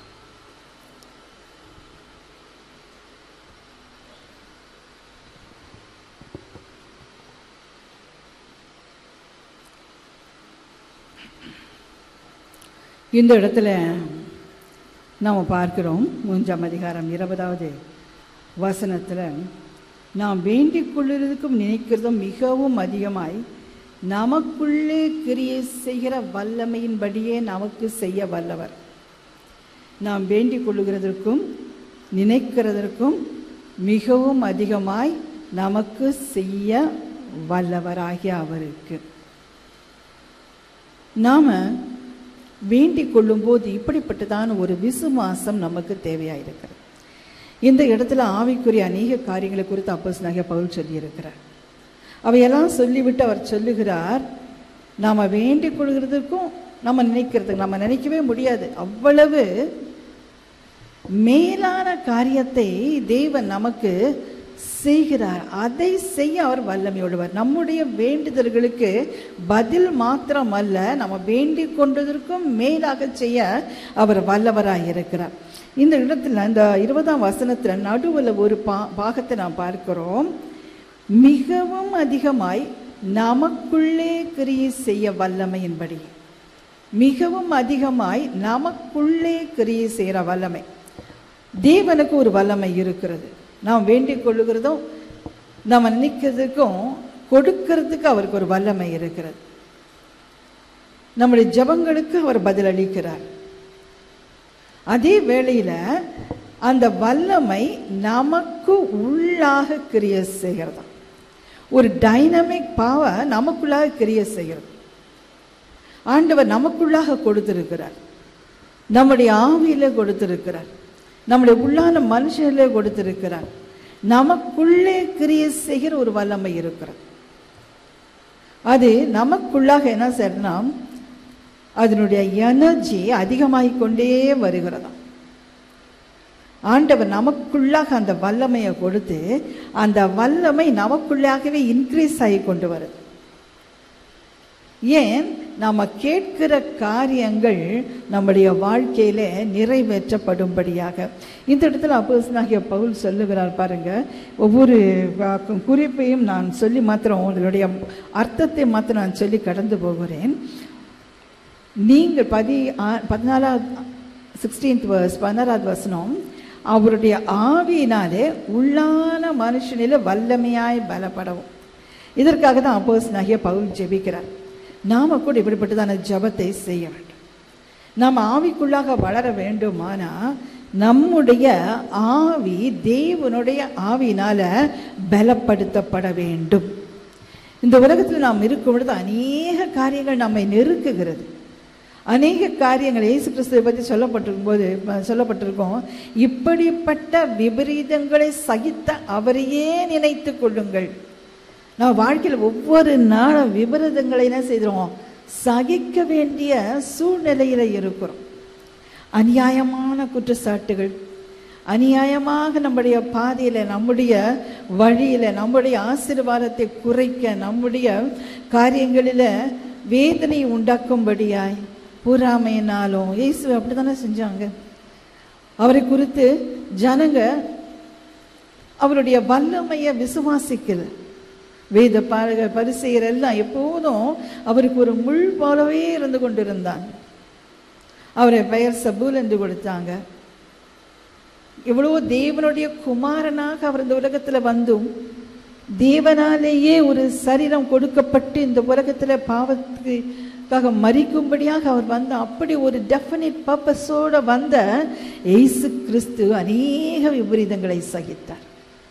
இந்த இடத்துல நாம் பார்க்கிறோம் மூன்றாம் அதிகாரம் இருபதாவது வசனத்தில் நாம் வேண்டிக் கொள்ளுறதுக்கும் நினைக்கிறதும் மிகவும் அதிகமாய் நமக்குள்ளே கிரியை செய்கிற வல்லமையின்படியே நமக்கு செய்ய வல்லவர் நாம் வேண்டிக் கொள்ளுகிறதற்கும் நினைக்கிறதற்கும் மிகவும் அதிகமாய் நமக்கு செய்ய வல்லவராகிய அவருக்கு நாம் வேண்டிக் கொள்ளும்போது இப்படிப்பட்டதான ஒரு விசுவாசம் நமக்கு தேவையாயிருக்கிறது இந்த இடத்துல ஆவிக்குரிய அநேக காரியங்களை குறித்து அப்போஸ் நகை பவுல் சொல்லியிருக்கிறார் அவையெல்லாம் சொல்லிவிட்டு அவர் சொல்லுகிறார் நாம் வேண்டிக் கொள்கிறதுக்கும் நம்ம நினைக்கிறதுக்கு நம்ம நினைக்கவே முடியாது அவ்வளவு மேலான காரியத்தை தேவன் நமக்கு செய்கிறார் அதை செய்ய அவர் வல்லமையுள்ளவர் நம்முடைய வேண்டுதல்களுக்கு பதில் மாத்திரம் அல்ல நம்ம வேண்டிக் கொண்டதற்கும் மேலாக செய்ய அவர் வல்லவராக இருக்கிறார் இந்த இடத்துல இந்த இருபதாம் வசனத்துல நடுவில் ஒரு பா பாகத்தை நாம் பார்க்கிறோம் மிகவும் அதிகமாய் நமக்குள்ளே கிரியை செய்ய வல்லமையின்படி மிகவும் அதிகமாய் நமக்குள்ளே கிரியை செய்கிற வல்லமை தேவனுக்கு ஒரு வல்லமை இருக்கிறது நாம் வேண்டிக் கொள்ளுகிறதும் நம்ம நினைக்கிறதுக்கும் கொடுக்கிறதுக்கு அவருக்கு ஒரு வல்லமை இருக்கிறது நம்முடைய ஜபங்களுக்கு அவர் பதிலளிக்கிறார் அதே வேளையில அந்த வல்லமை நமக்கு உள்ளாக கிரிய செய்கிறதா ஒரு டைனமிக் பாவர் நமக்குள்ளாக கிரிய செய்கிறது ஆண்டவர் நமக்குள்ளாக கொடுத்திருக்கிறார் நம்முடைய ஆவியில கொடுத்திருக்கிறார் நம்முடைய உள்ளான மனுஷனிலே கொடுத்திருக்கிறார் நமக்குள்ளே கிரிய செய்கிற ஒரு வல்லமை இருக்கிறது அது நமக்குள்ளாக என்ன செய்யறதுனா அதனுடைய எனர்ஜி அதிகமாகிக் கொண்டே வருகிறதாம் ஆண்டவர் நமக்குள்ளாக அந்த வல்லமையை கொடுத்து அந்த வல்லமை நமக்குள்ளாகவே இன்க்ரீஸ் ஆகி கொண்டு வருது ஏன் நம்ம கேட்கிற காரியங்கள் நம்முடைய வாழ்க்கையில நிறைவேற்றப்படும்படியாக இந்த இடத்துல அப்போஸ்தலனாகிய பவுல் சொல்லுகிறார் பாருங்க ஒவ்வொரு வாக்கும் குறிப்பையும் நான் சொல்லி மாத்திரம் உங்களுடைய அர்த்தத்தை மாத்திரம் நான் சொல்லி கடந்து போகிறேன் நீங்கள் பதி ஆ- பதினாலாவது சிக்ஸ்டீன்த் வர்ஸ் பதினாறாவது வசனம் அவருடைய ஆவியினாலே உள்ளான மனுஷனில வல்லமையாய் பலப்படவும் இதற்காக தான் அப்போஸ் நகிய பவுல் ஜெபிக்கிறார் நாம கூட இப்படிப்பட்டதான ஜெபத்தை செய்ய வேண்டும் நாம் ஆவிக்குள்ளாக வளர வேண்டுமானா நம்முடைய ஆவி தேவனுடைய ஆவியினால பலப்படுத்தப்பட வேண்டும் இந்த உலகத்தில் நாம் இருக்கும் பொழுது அநேக காரியங்கள் நம்மை நெருக்குகிறது அநேக காரியங்கள் இயேசு கிறிஸ்துவை பற்றி சொல்லப்பட்டிருக்கும் போது ப- சொல்லப்பட்டிருக்கும் இப்படிப்பட்ட விபரீதங்களை சகித்த அவரையே நினைத்து கொள்ளுங்கள் நான் வாழ்க்கையில் ஒவ்வொரு நாளும் விபரீதங்களை என்ன செய்கிறோம் சகிக்க வேண்டிய சூழ்நிலையில இருக்கிறோம் அநியாயமான குற்றச்சாட்டுகள் அநியாயமாக நம்முடைய பாதையில நம்முடைய வழியில நம்முடைய ஆசீர்வாதத்தை குறைக்க நம்முடைய காரியங்களில வேதனை உண்டாக்கும்படியாய் பொறாமையினாலும் இயேசு அப்படித்தானே செஞ்சாங்க அவரை குறித்து ஜனங்க அவருடைய வல்லமையை விசுவாசிக்கல வேத பாருக பரிசெயர் எல்லாம் எப்போதும் அவருக்கு ஒரு முள் போலவே இருந்து கொண்டிருந்தாங்க அவரை பெயர் சபூல் என்று கொடுத்தாங்க எவ்வளவோ தேவனுடைய குமாரனாக அவர் இந்த உலகத்துல வந்தும் தேவனாலேயே ஒரு சரீரம் கொடுக்கப்பட்டு இந்த உலகத்துல பாவத்துக்காக மறிக்கும்படியாக அவர் வந்த அப்படி ஒரு டெஃபினிட் பர்பஸோட வந்த இயேசு கிறிஸ்து அநேக விபரீதங்களை சகித்தார்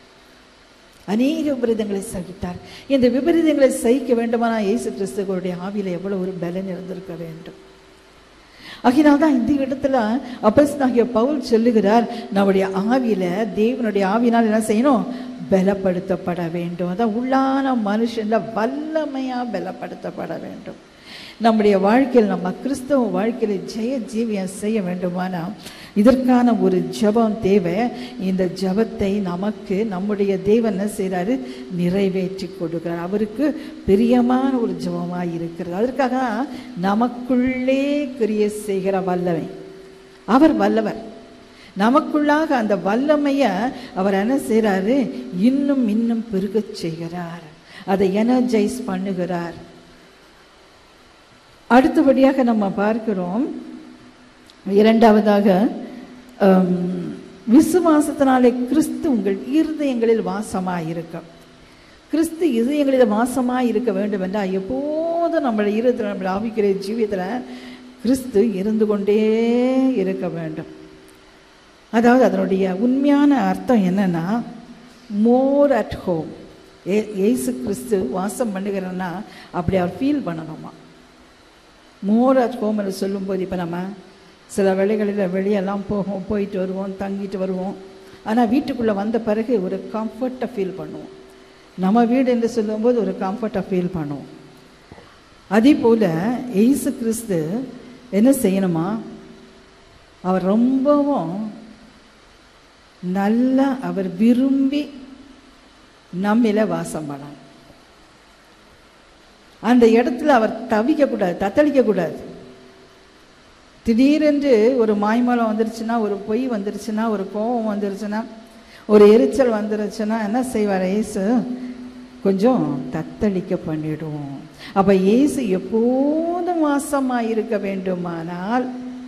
அநேக விபரீதங்களை சகித்தார் இந்த விபரீதங்களை சகிக்க வேண்டுமானா இயேசு கிறிஸ்துவனுடைய ஆவியில எவ்வளவு ஒரு பலன் இருந்திருக்க வேண்டும் ஆகினால் தான் இந்த இடத்துல அப்போஸ்தலனாகிய பவுல் சொல்லுகிறார் நம்முடைய ஆவியில தேவனுடைய ஆவியினால் என்ன செய்யணும் பலப்படுத்தப்பட வேண்டும் அதான் உள்ளான மனுஷன்ல வல்லமையா பலப்படுத்தப்பட வேண்டும் நம்முடைய வாழ்க்கையில் நம்ம கிறிஸ்தவ வாழ்க்கையில் ஜெய ஜீவியம் செய்ய வேண்டுமானா இதற்கான ஒரு ஜெபம் தேவை இந்த ஜெபத்தை நமக்கு நம்முடைய தேவன் என்ன செய்கிறாரு நிறைவேற்றி கொடுக்கிறார் அவருக்கு பிரியமான ஒரு ஜெபமாக இருக்கிறது அதற்காக நமக்குள்ளே கிரியை செய்கிற வல்லமை அவர் வல்லவர் நமக்குள்ளாக அந்த வல்லமையை அவர் என்ன செய்கிறாரு இன்னும் இன்னும் பெருகச் செய்கிறார் அதை எனர்ஜைஸ் பண்ணுகிறார் அடுத்தபடியாக நம்ம பார்க்கிறோம் இரண்டாவதாக ஹம், விசுவாசத்தினாலே கிறிஸ்து உங்கள் இருதயங்களில் வாசமாக இருக்கும் கிறிஸ்து இதயங்களில் வாசமாக இருக்க வேண்டும் என்றால் எப்போதும் நம்மளை இருதயத்தில் நம்மளை ஆவிக்கிற ஜீவியத்தில் கிறிஸ்து இருந்து கொண்டே இருக்க வேண்டும் அதாவது அதனுடைய உண்மையான அர்த்தம் என்னன்னா மோர் அட் ஹோம் ஏ ஏசு கிறிஸ்து வாசம் பண்ணுகிறன்னா அப்படி அவர் ஃபீல் பண்ணணுமா மோர் அட் ஹோம் என்று சொல்லும்போது இப்போ நம்ம சில வேளைகளில் வெளியெல்லாம் போவோம் போயிட்டு வருவோம் தங்கிட்டு வருவோம் ஆனால் வீட்டுக்குள்ளே வந்த பிறகு ஒரு கம்ஃபர்ட்டை ஃபீல் பண்ணுவோம் நம்ம வீடு என்று சொல்லும்போது ஒரு கம்ஃபர்ட்டை ஃபீல் பண்ணுவோம் அதே போல் ஏசு கிறிஸ்து என்ன செய்யணுமா அவர் ரொம்பவும் நல்லா அவர் விரும்பி நம்மில வாசம் பண்ணணும் அந்த இடத்துல அவர் தவிக்கக்கூடாது தத்தளிக்கக்கூடாது திடீரென்று ஒரு மாய்மலம் வந்துருச்சுன்னா ஒரு பொய் வந்துருச்சுன்னா ஒரு கோபம் வந்துருச்சுன்னா ஒரு எரிச்சல் வந்துருச்சுன்னா என்ன செய்வார் இயேசு கொஞ்சம் தத்தளிக்க பண்ணிடுவோம் அப்ப இயேசு எப்போதும் வாசமாக இருக்க வேண்டுமானால்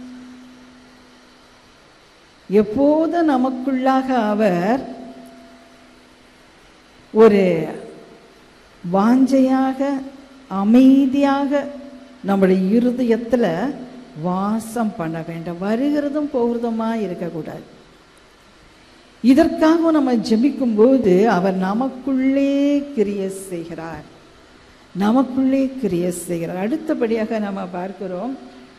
எப்போதும் நமக்குள்ளாக அவர் ஒரு வாஞ்சையாக அமைதியாக நம்முடைய இருதயத்தில் வாசம் பண்ண வேண்டும் வருகிறதும் போகிறதுமா இருக்கக்கூடாது இதற்காக நம்ம ஜெபிக்கும்போது அவர் நமக்குள்ளே கிரிய செய்கிறார் நமக்குள்ளே கிரிய செய்கிறார் அடுத்தபடியாக நம்ம பார்க்கிறோம்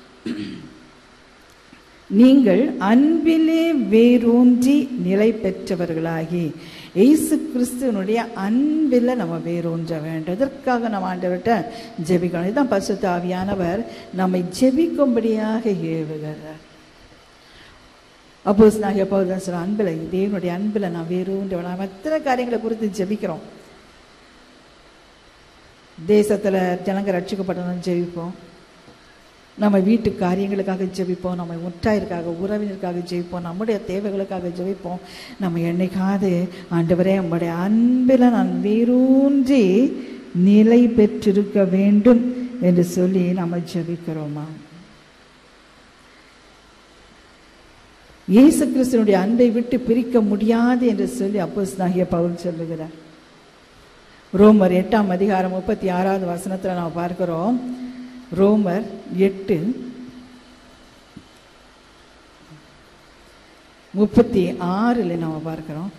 நீங்கள் அன்பிலே வேரூன்றி நிலை பெற்றவர்களாகி இயேசு கிறிஸ்துவனுடைய அன்பில் நம்ம வேரூன்ற வேண்டும் இதற்காக நம்ம ஆண்டவர்கிட்ட ஜெபிக்கணும் இதுதான் பரிசுத்த ஆவியானவர் நம்மை ஜெபிக்கும்படியாக ஏவுகிறார் அப்போஸ் நான் எப்போ தான் சொல்கிறேன் அன்பில் தேவனுடைய அன்பில் நான் வேரூன்ற நம்ம எத்தனை காரியங்களை குறித்து ஜெபிக்கிறோம் தேசத்தில் ஜனங்க ரட்சிக்கப்படணும்னு ஜெபிப்போம் நம்ம வீட்டு காரியங்களுக்காக ஜெபிப்போம் நம்ம உற்றாயிருக்காக உறவினருக்காக ஜெபிப்போம் நம்முடைய தேவைகளுக்காக ஜெபிப்போம் நம்ம என்னைக்காவது ஆண்டவரே நம்முடைய அன்பில் நான் வேரூன்றி நிலை பெற்றிருக்க வேண்டும் என்று சொல்லி நம்ம ஜெபிக்கிறோமா இயேசு கிறிஸ்துனுடைய அன்பை விட்டு பிரிக்க முடியாது என்று சொல்லி அப்போஸ் நாகிய பவுல் சொல்லுகிறார் ரோமர் எட்டாம் அதிகாரம் முப்பத்தி ஆறாவது வசனத்தில் நாம் பார்க்கிறோம் ரோமர் எட்டு முப்பத்தி ஆறில் நாம் பார்க்கிறோம்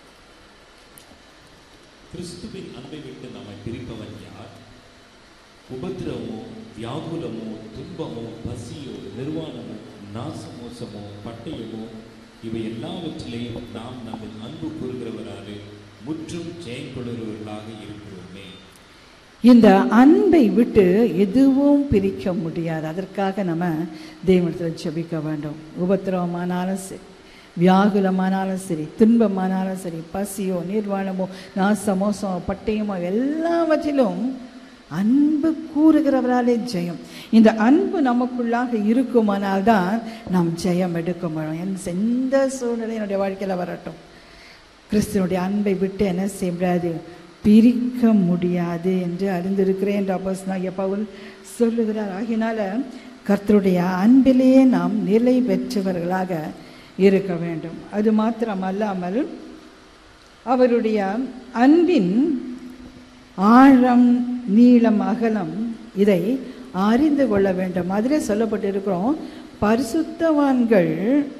கிறிஸ்துவின் அன்பை விட்டு நம்மை பிரிப்பவன் யார் உபத்திரவமோ வியாகுலமோ துன்பமோ பசியோ நிர்வாணமோ நாசமோசமோ பட்டயமோ இவை எல்லாவற்றிலேயும் நாம் நம்மை அன்பு கூறுகிறவராலே முற்றும் ஜெயம் கொள்கிறவர்களாக இருக்கிறோமே இந்த அன்பை விட்டு எதுவும் பிரிக்க முடியாது அதற்காக நம்ம தெய்வத்தில் ஜெபிக்க வேண்டும் உபத்திரவமானாலும் சரி வியாகுலமானாலும் சரி துன்பமானாலும் சரி பசியோ நிர்வாணமோ நாசமோ சோ பட்டயமோ எல்லாவற்றிலும் அன்பு கூறுகிறவராலே ஜெயம் இந்த அன்பு நமக்குள்ளாக இருக்குமானால் தான் நாம் ஜெயம் எடுக்க முடியும் எந்த- எந்த சூழ்நிலை என்னுடைய வாழ்க்கையில் வரட்டும் கிறிஸ்துவனுடைய அன்பை விட்டு என்ன செய்ய முடியாது பிரிக்க முடியாது என்று அறிந்திருக்கிறேன் என்று அப்போஸ் பவுல் சொல்லுகிறார் ஆகினால கர்த்தருடைய அன்பிலேயே நாம் நிலை பெற்றவர்களாக இருக்க வேண்டும் அது மாத்திரம் அல்லாமல் அவருடைய அன்பின் ஆழம் நீளம் அகலம் இதை அறிந்து கொள்ள வேண்டும் அதிலே சொல்லப்பட்டிருக்கிறோம் பரிசுத்தவான்கள்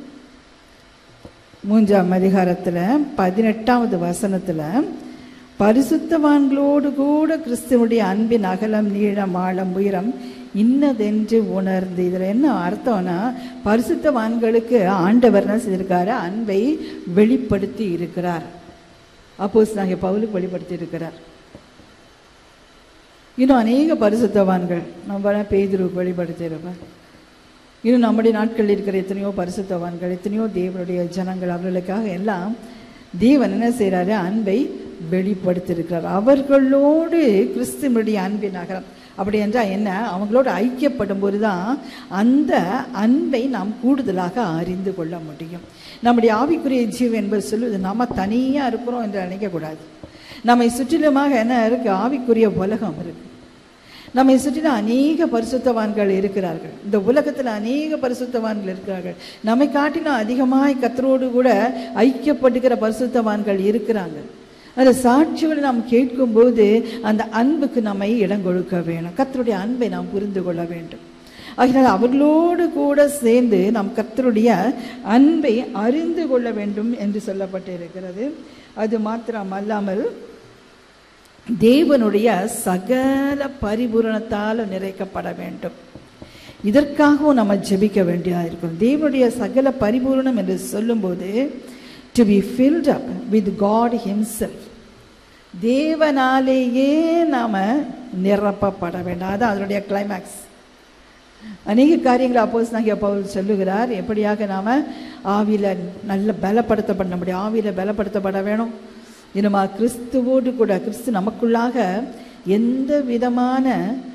மூன்றாம் அதிகாரத்தில் பதினெட்டாவது வசனத்தில் பரிசுத்தவான்களோடு கூட கிறிஸ்துவனுடைய அன்பின் அகலம் நீளம் ஆழம் உயரம் இன்னதென்று உணர்ந்து இதில் என்ன அர்த்தம்னா பரிசுத்தவான்களுக்கு ஆண்டவர் என்ன செய்திருக்காரு அன்பை வெளிப்படுத்தி இருக்கிறார் அப்போஸ் நாங்கள் பவுலுக்கு வெளிப்படுத்தி இருக்கிறார் இன்னும் அநேக பரிசுத்தவான்கள் நம்ம பேதுருவுக்கு வெளிப்படுத்தியிருப்பேன் இன்னும் நம்முடைய நாட்களில் இருக்கிற எத்தனையோ பரிசுத்தவான்கள் எத்தனையோ தேவனுடைய ஜனங்கள் அவர்களுக்காக எல்லாம் தேவன் என்ன செய்கிறாரு அன்பை வெளிப்படுத்தியிருக்கிறார் அவர்களோடு கிறிஸ்துவனுடைய அன்பின் நகரம் அப்படி என்றால் என்ன அவங்களோட ஐக்கியப்படும் போது தான் அந்த அன்பை நாம் கூடுதலாக அறிந்து கொள்ள முடியும் நம்முடைய ஆவிக்குரிய ஜீவன் என்பது சொல்லுவது நம்ம தனியாக இருக்கிறோம் என்று நினைக்கக்கூடாது நம்மை சுற்றிலுமாக என்ன இருக்குது ஆவிக்குரிய உலகம் இருக்குது நம்மை சுற்றிலும் அநேக பரிசுத்தவான்கள் இருக்கிறார்கள் இந்த உலகத்தில் அநேக பரிசுத்தவான்கள் இருக்கிறார்கள் நம்மை காட்டிலும் அதிகமாய் கத்தரோடு கூட ஐக்கியப்படுகிற பரிசுத்தவான்கள் இருக்கிறாங்க அந்த சாட்சிகளை நாம் கேட்கும்போது அந்த அன்புக்கு நம்மை இடம் கொடுக்க வேணும் கத்தருடைய அன்பை நாம் புரிந்து கொள்ள வேண்டும் ஆகினால் அவர்களோடு கூட சேர்ந்து நாம் கத்தருடைய அன்பை அறிந்து கொள்ள வேண்டும் என்று சொல்லப்பட்டிருக்கிறது அது மாத்திரம் அல்லாமல் தேவனுடைய சகல பரிபூரணத்தால் நிறைக்கப்பட வேண்டும் இதற்காகவும் நம்ம ஜெபிக்க வேண்டியதாக இருக்கும் தேவனுடைய சகல பரிபூரணம் என்று சொல்லும்போது to be filled up with God himself தேவனாலேயே நாம் நிரப்பப்பட வேண்டும் அதான் அதனுடைய கிளைமேக்ஸ் அநேக காரியங்களை அப்போஸ் நாங்கள் பவுல் சொல்லுகிறார் எப்படியாக நாம் ஆவியில் நல்ல பலப்படுத்தப்பட நம்முடைய ஆவியில் பலப்படுத்தப்பட வேணும் இனமா கிறிஸ்துவோடு கூட கிறிஸ்து நமக்குள்ளாக எந்த விதமான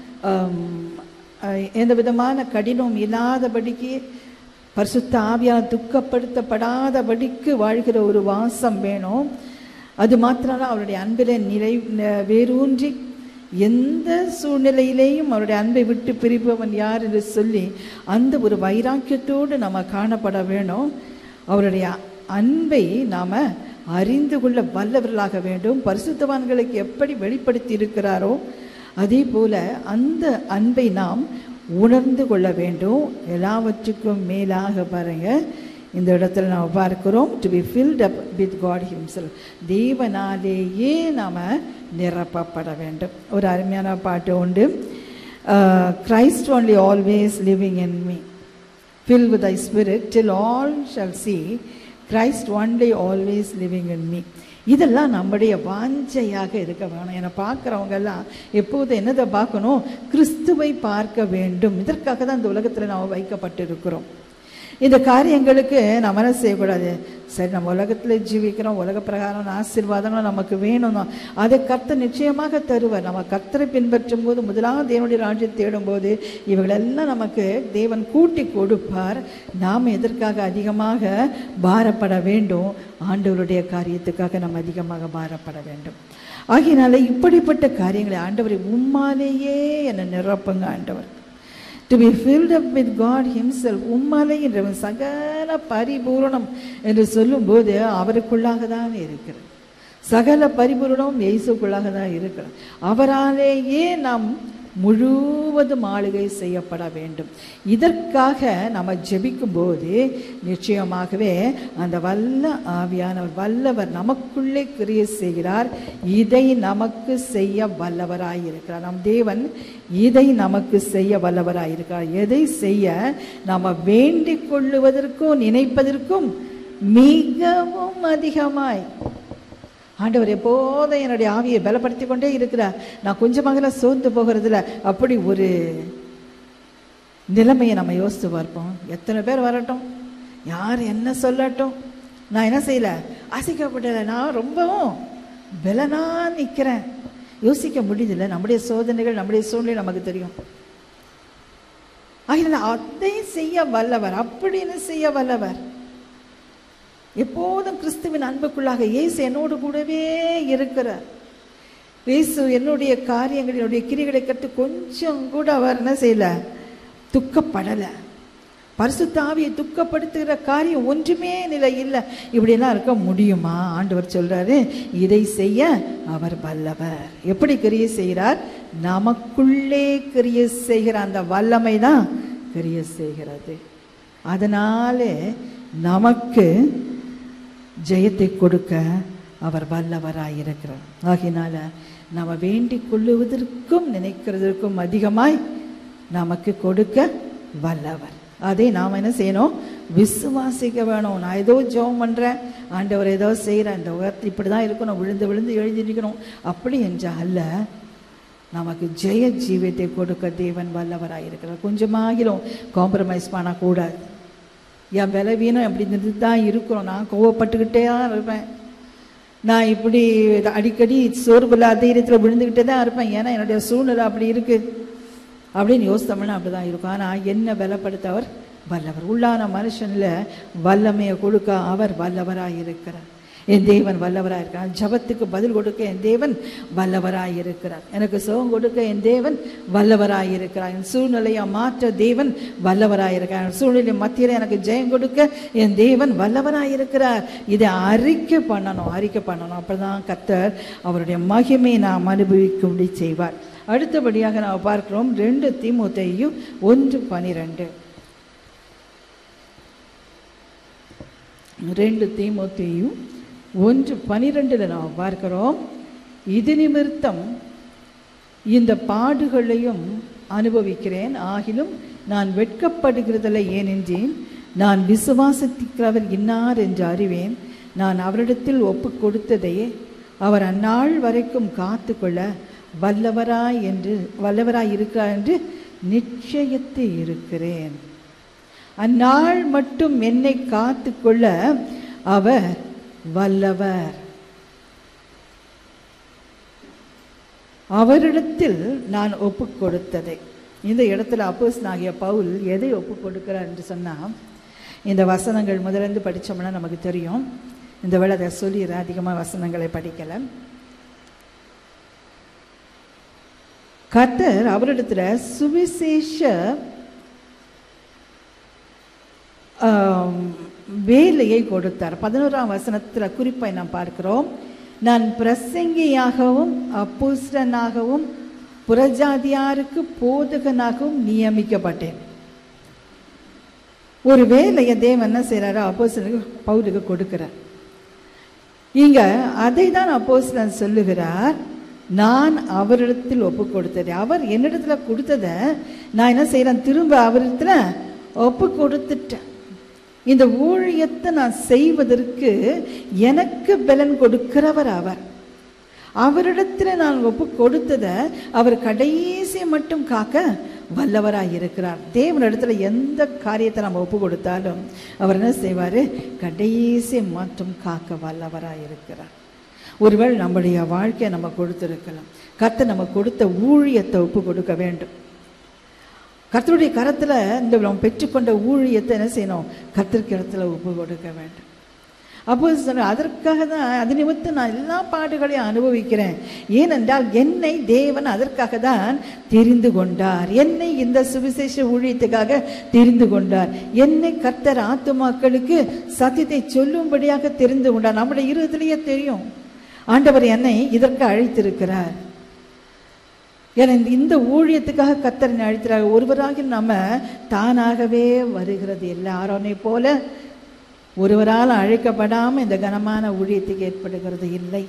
எந்த விதமான கடினம் இல்லாதபடிக்கு பரிசுத்த ஆவியான துக்கப்படுத்தப்படாதபடிக்கு வாழ்கிற ஒரு வாசம் வேணும் அது மாத்திரம் அவருடைய அன்பில் நிலை வேரூன்றி எந்த சூழ்நிலையிலேயும் அவருடைய அன்பை விட்டு பிரிப்பவன் யார் என்று சொல்லி அந்த ஒரு வைராக்கியத்தோடு நம்ம காணப்பட வேணும் அவருடைய அன்பை நாம் அறிந்து கொள்ள வல்லவர்களாக வேண்டும் பரிசுத்தவான்களுக்கு எப்படி வெளிப்படுத்தி இருக்கிறாரோ அதே போல அந்த அன்பை நாம் உணர்ந்து கொள்ள வேண்டும் எல்லாவற்றுக்கும் மேலாக பாருங்க இந்த இடத்துல நாம் பார்க்கிறோம் to be filled up with God himself தேவனாலேயே நாம் நிரப்பப்பட வேண்டும் ஒரு அருமையான பாட்டு உண்டு Christ only always living in me fill with I spirit till all shall see Christ only always living in me இதெல்லாம் நம்முடைய வாஞ்சையாக இருக்க வேணும் என்னை பார்க்குறவங்க எல்லாம் எப்போது என்னதை பார்க்கணும் கிறிஸ்துவை பார்க்க வேண்டும் இதற்காக தான் இந்த உலகத்தில் நாம் வைக்கப்பட்டிருக்கிறோம் இந்த காரியங்களுக்கு நம்ம என்ன செய்யக்கூடாது சரி நம்ம உலகத்தில் ஜீவிக்கிறோம் உலக பிரகாரம் ஆசீர்வாதங்களும் நமக்கு வேணும் தான் அதை கர்த்தர் நிச்சயமாக தருவார் நம்ம கர்த்தரை பின்பற்றும் போது முதலாவது தேவனுடைய ராஜ்யத்தை தேடும்போது இவங்களெல்லாம் நமக்கு தேவன் கூட்டி கொடுப்பார் நாம் எதற்காக அதிகமாக பாரப்பட வேண்டும் ஆண்டவருடைய காரியத்துக்காக நம்ம அதிகமாக பாரப்பட வேண்டும் ஆகையினால இப்படிப்பட்ட காரியங்களை ஆண்டவரை உம்மாலேயே என்னை நிரப்புங்க ஆண்டவர் to be filled up with God himself உம்மாலே என்றவன் சகல பரிபூரணம் என்று சொல்லும்போது அவருக்குள்ளாக தான் இருக்கிறது சகல பரிபூரணம் இயேசுக்குள்ளாக தான் இருக்கிறது அவராலேயே நாம் முழுவதும் ஆளுகை செய்யப்பட வேண்டும் இதற்காக நம்ம ஜெபிக்கும் போது நிச்சயமாகவே அந்த வல்ல ஆவியானவர் வல்லவர் நமக்குள்ளே கிரிய செய்கிறார் இதை நமக்கு செய்ய வல்லவராயிருக்கிறார் நம் தேவன் இதை நமக்கு செய்ய வல்லவராயிருக்கிறார் எதை செய்ய நம்ம வேண்டிக் கொள்ளுவதற்கும் நினைப்பதற்கும் மிகவும் அதிகமாய் ஆண்டவர் எப்போதும் என்னுடைய ஆவியை பலப்படுத்தி கொண்டே இருக்கிறார் நான் கொஞ்சமாக சோர்ந்து போகிறதுல அப்படி ஒரு நிலைமையை நம்ம யோசித்து பார்ப்போம் எத்தனை பேர் வரட்டும் யார் என்ன சொல்லட்டும் நான் என்ன செய்யல அசைக்கப்படலை நான் ரொம்பவும் பலனா நிற்கிறேன் யோசிக்க முடியுதில்ல நம்முடைய சோதனைகள் நம்முடைய சூழ்நிலை நமக்கு தெரியும் ஆகிய அதை செய்ய வல்லவர் அப்படின்னு செய்ய வல்லவர் எப்போதும் கிறிஸ்துவின் அன்புக்குள்ளாக இயேசு என்னோடு கூடவே இருக்கிறார் இயேசு என்னுடைய காரியங்கள் என்னுடைய கிரிகளை கட்டு கொஞ்சம் கூட அவர் என்ன செய்யல துக்கப்படலை பரிசுத்தாவியை துக்கப்படுத்துகிற காரியம் ஒன்றுமே நிலை இல்லை இப்படியெல்லாம் இருக்க முடியுமா ஆண்டவர் சொல்றாரு இதை செய்ய அவர் வல்லவர் எப்படி கிரிய செய்கிறார் நமக்குள்ளே கிரிய செய்கிற அந்த வல்லமை தான் கிரிய செய்கிறது அதனால நமக்கு ஜெயத்தை கொடுக்க அவர் வல்லவராயிருக்கிறார் ஆகினால நம்ம வேண்டிக் கொள்ளுவதற்கும் நினைக்கிறதற்கும் அதிகமாய் நமக்கு கொடுக்க வல்லவர் அதை நாம் என்ன செய்யணும் விசுவாசிக்க வேணும் நான் ஏதோ ஜெபம் பண்ணுறேன் ஆண்டவர் ஏதோ செய்கிறேன் இந்த உலகத்தில் இப்படி தான் இருக்கணும் விழுந்து விழுந்து எழுதி நிற்கணும் அப்படி என்றால் அல்ல நமக்கு ஜெய ஜீவியத்தை கொடுக்க தேவன் வல்லவராக இருக்கிறார் கொஞ்சமாகிலும் காம்ப்ரமைஸ் பண்ணக்கூடாது என் பலவீனம் அப்படி இருந்து தான் இருக்கிறோம் நான் கோவப்பட்டுக்கிட்டே தான் இருப்பேன் நான் இப்படி அடிக்கடி சோர்வுல தைரியத்தில் விழுந்துக்கிட்டே தான் இருப்பேன் ஏன்னா என்னுடைய சூழ்நிலை அப்படி இருக்குது அப்படின்னு யோசித்தோம்னா அப்படி தான் இருக்கும் ஆனால் என்ன பலப்படுத்த அவர் வல்லவர் உள்ளான மனுஷனில் வல்லமையை கொடுக்க அவர் வல்லவராக இருக்கிறார் என் தேவன் வல்லவராக இருக்கிறார் ஜபத்துக்கு பதில் கொடுக்க என் தேவன் வல்லவராக இருக்கிறார் எனக்கு சுகம் கொடுக்க என் தேவன் வல்லவராக இருக்கிறார் என் சூழ்நிலையை மாற்ற தேவன் வல்லவராக இருக்கிறார் என் சூழ்நிலை மத்தியில் எனக்கு ஜெயம் கொடுக்க என் தேவன் வல்லவராக இருக்கிறார் இதை அறிக்கை பண்ணணும் அறிக்கை பண்ணணும் அப்பதான் கர்த்தர் அவருடைய மகிமையை நாம் அனுபவிக்கும்படி செய்வார் அடுத்தபடியாக நாம் பார்க்கிறோம் ரெண்டு தீமுத்தையும் ஒன்று பனிரெண்டு ரெண்டு தீமோத்தேயும் ஒன்று பனிரெண்டில் நாம் பார்க்கிறோம் இது நிமித்தம் இந்த பாடுகளையும் அனுபவிக்கிறேன் ஆகிலும் நான் வெட்கப்படுகிறதில்லை ஏனென்றேன் நான் விசுவாசிக்கிறவர் இன்னார் என்று அறிவேன் நான் அவரிடத்தில் ஒப்பு கொடுத்ததையே அவர் அந்நாள் வரைக்கும் காத்துக்கொள்ள வல்லவராய் என்று வல்லவராய் இருக்கிறார் என்று நிச்சயத்து இருக்கிறேன் அந்நாள் மட்டும் என்னை காத்துக்கொள்ள அவர் வல்லவர் அவரிடத்தில் நான் ஒப்பு கொடுத்ததை இந்த இடத்துல அப்போஸ் ஆகிய பவுல் எதை ஒப்பு கொடுக்கிறார் என்று சொன்னால் இந்த வசனங்கள் முதலிருந்து படித்தோம்னா நமக்கு தெரியும் இந்த வேளை அதை சொல்லிடுறேன் அதிகமாக வசனங்களை படிக்கலை கர்த்தர் அவரிடத்துல சுவிசேஷ ஆம், வேலையை கொடுத்தார் பதினோராம் வசனத்தில் குறிப்பை நாம் பார்க்கிறோம் நான் பிரசங்கியாகவும் அப்போஸ்தலனாகவும் புறஜாதியாருக்கு போதகனாகவும் நியமிக்கப்பட்டேன் ஒரு வேலையை தேவன் என்ன செய்கிறாரோ அப்போஸ்தலனுக்கு பவுலுக்கு கொடுக்கிறார் இங்க அதை தான் அப்போஸ்தலன் சொல்லுகிறார் நான் அவரிடத்தில் ஒப்பு கொடுத்தது அவர் என்னிடத்துல கொடுத்ததை நான் என்ன செய்கிறேன் திரும்ப அவரிடத்துல ஒப்பு கொடுத்துட்டேன் இந்த ஊழியத்தை நான் செய்வதற்கு எனக்கு பலன் கொடுக்கிறவர் அவர் அவரிடத்துல நான் ஒப்பு கொடுத்ததை அவர் கடைசி மட்டும் காக்க வல்லவராய் இருக்கிறார் தேவனிடத்துல எந்த காரியத்தை நம்ம ஒப்பு கொடுத்தாலும் அவர் என்ன செய்வார் கடைசி மட்டும் காக்க வல்லவராய் இருக்கிறார் ஒருவேளை நம்முடைய வாழ்க்கையை நம்ம கொடுத்துருக்கலாம் கர்த்தர் நம்ம கொடுத்த ஊழியத்தை ஒப்பு கொடுக்க வேண்டும் கர்த்தருடைய கரத்துல இந்த நம்ம பெற்றுக்கொண்ட ஊழியத்தை என்ன செய்யணும் கர்த்தருக்கு இடத்துல ஒப்பு கொடுக்க வேண்டும் அப்போ சொன்ன அதற்காக தான் அது நிமித்தம் நான் எல்லா பாடுகளையும் அனுபவிக்கிறேன் ஏனென்றால் என்னை தேவன் அதற்காக தான் தெரிந்து கொண்டார் என்னை இந்த சுவிசேஷ ஊழியத்துக்காக தெரிந்து கொண்டார் என்னை கர்த்தர் ஆத்துமாக்களுக்கு சத்தியத்தை சொல்லும்படியாக தெரிந்து கொண்டார் நம்முடைய இருதலையே தெரியும் ஆண்டவர் என்னை இதற்கு அழைத்திருக்கிறார் ஏன்னா இந்த- இந்த ஊழியத்துக்காக கத்தரனை அழைக்கிறார் ஒருவராக நம்ம தானாகவே வருகிறது இல்லை ஆரோனை போல ஒருவரால் அழைக்கப்படாமல் இந்த கனமான ஊழியத்துக்கு ஏற்படுகிறது இல்லை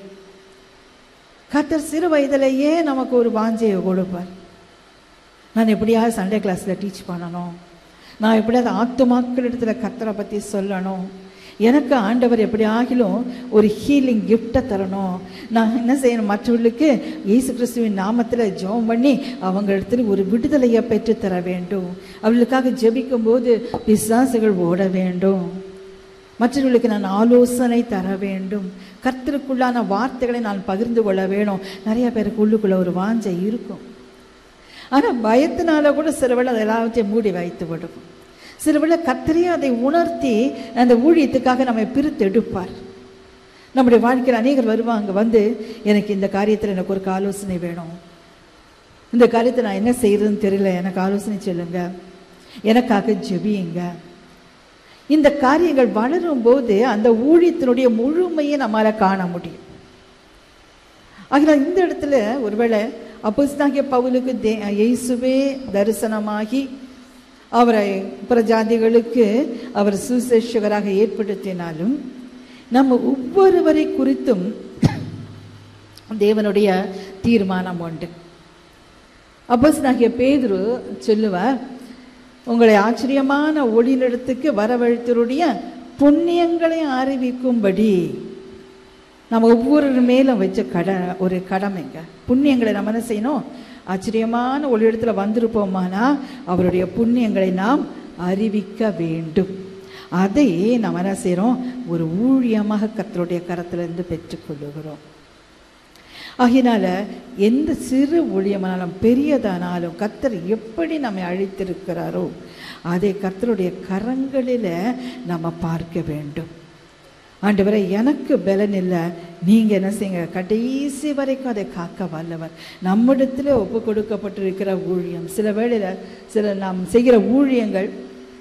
கத்தர் சிறு வயதிலேயே நமக்கு ஒரு வாஞ்சையை கொடுப்பார் நான் எப்படியாவது சண்டே கிளாஸில் டீச் பண்ணணும் நான் எப்படியாவது ஆத்துமாக்களிடத்துல கத்தரை பற்றி சொல்லணும் எனக்கு ஆண்டவர் எப்படி ஆகிலும் ஒரு ஹீலிங் கிஃப்டை தரணும் நான் என்ன செய்யணும் மற்றவர்களுக்கு இயேசு கிறிஸ்துவின் நாமத்தில் ஜெபம் பண்ணி அவங்க இடத்துல ஒரு விடுதலையை பெற்று தர வேண்டும் அவர்களுக்காக ஜெபிக்கும் போது பிசாசுகள் ஓட வேண்டும் மற்றவர்களுக்கு நான் ஆலோசனை தர வேண்டும் கர்த்தருக்குள்ளான வார்த்தைகளை நான் பகிர்ந்து கொள்ள வேணும் நிறைய பேருக்கு உள்ளுக்குள்ள ஒரு வாஞ்சை இருக்கும் ஆனால் பயத்தினால கூட சிலவேளை அதை எல்லாத்தையும் மூடி வைத்து விடும் சிலவேளை கர்த்தரையே அதை உணர்த்தி அந்த ஊழியத்துக்காக நம்மை பிரித்தெடுப்பார் நம்முடைய வாழ்க்கையில் அநேகர் வருவாங்க வந்து எனக்கு இந்த காரியத்தில் எனக்கு ஒரு ஆலோசனை வேணும் இந்த காரியத்தை நான் என்ன செய்யறதுன்னு தெரியல எனக்கு ஆலோசனை சொல்லுங்க எனக்காக ஜெபியுங்க இந்த காரியங்கள் வளரும் போது அந்த ஊழியத்தினுடைய முழுமையை நம்மால காண முடியும் ஆகினால் இந்த இடத்துல ஒருவேளை அப்போஸ்தலனாகிய பவுலுக்கு தே இயேசுவே தரிசனமாகி அவரை பிரஜாதிகளுக்கு அவர் சுசேஷகராக ஏற்படுத்தினாலும் நம்ம ஒவ்வொருவரை குறித்தும் தேவனுடைய தீர்மானம் உண்டு அப்போஸ்தலனாகிய பேதுரு சொல்லுவார் உங்களை ஆச்சரியமான ஒளிநிடத்துக்கு வரவழைத்தருடைய புண்ணியங்களை அறிவிக்கும்படி நம்ம ஒவ்வொரு மேலும் வச்ச கட ஒரு கடமைங்க புண்ணியங்களை நம்ம என்ன செய்யணும் ஆச்சரியமான ஒரு இடத்துல வந்திருப்போமானா அவருடைய புண்ணியங்களை நாம் அறிவிக்க வேண்டும் அதை நாம் என்ன செய்கிறோம் ஒரு ஊழியமாக கர்த்தருடைய கரத்திலிருந்து பெற்றுக்கொள்ளுகிறோம் ஆகினால எந்த சிறு ஊழியமானாலும் பெரியதானாலும் கர்த்தர் எப்படி நம்மை அழைத்திருக்கிறாரோ அதை கர்த்தருடைய கரங்களில் நம்ம பார்க்க வேண்டும் ஆண்டவரை எனக்கு பலன் இல்லை நீங்கள் என்ன செய்யுங்க கடைசி வரைக்கும் அதை காக்க வல்லவர் நம்மிடத்தில் ஒப்பு கொடுக்கப்பட்டிருக்கிற ஊழியம் சில வேளையில் சில நாம் செய்கிற ஊழியங்கள்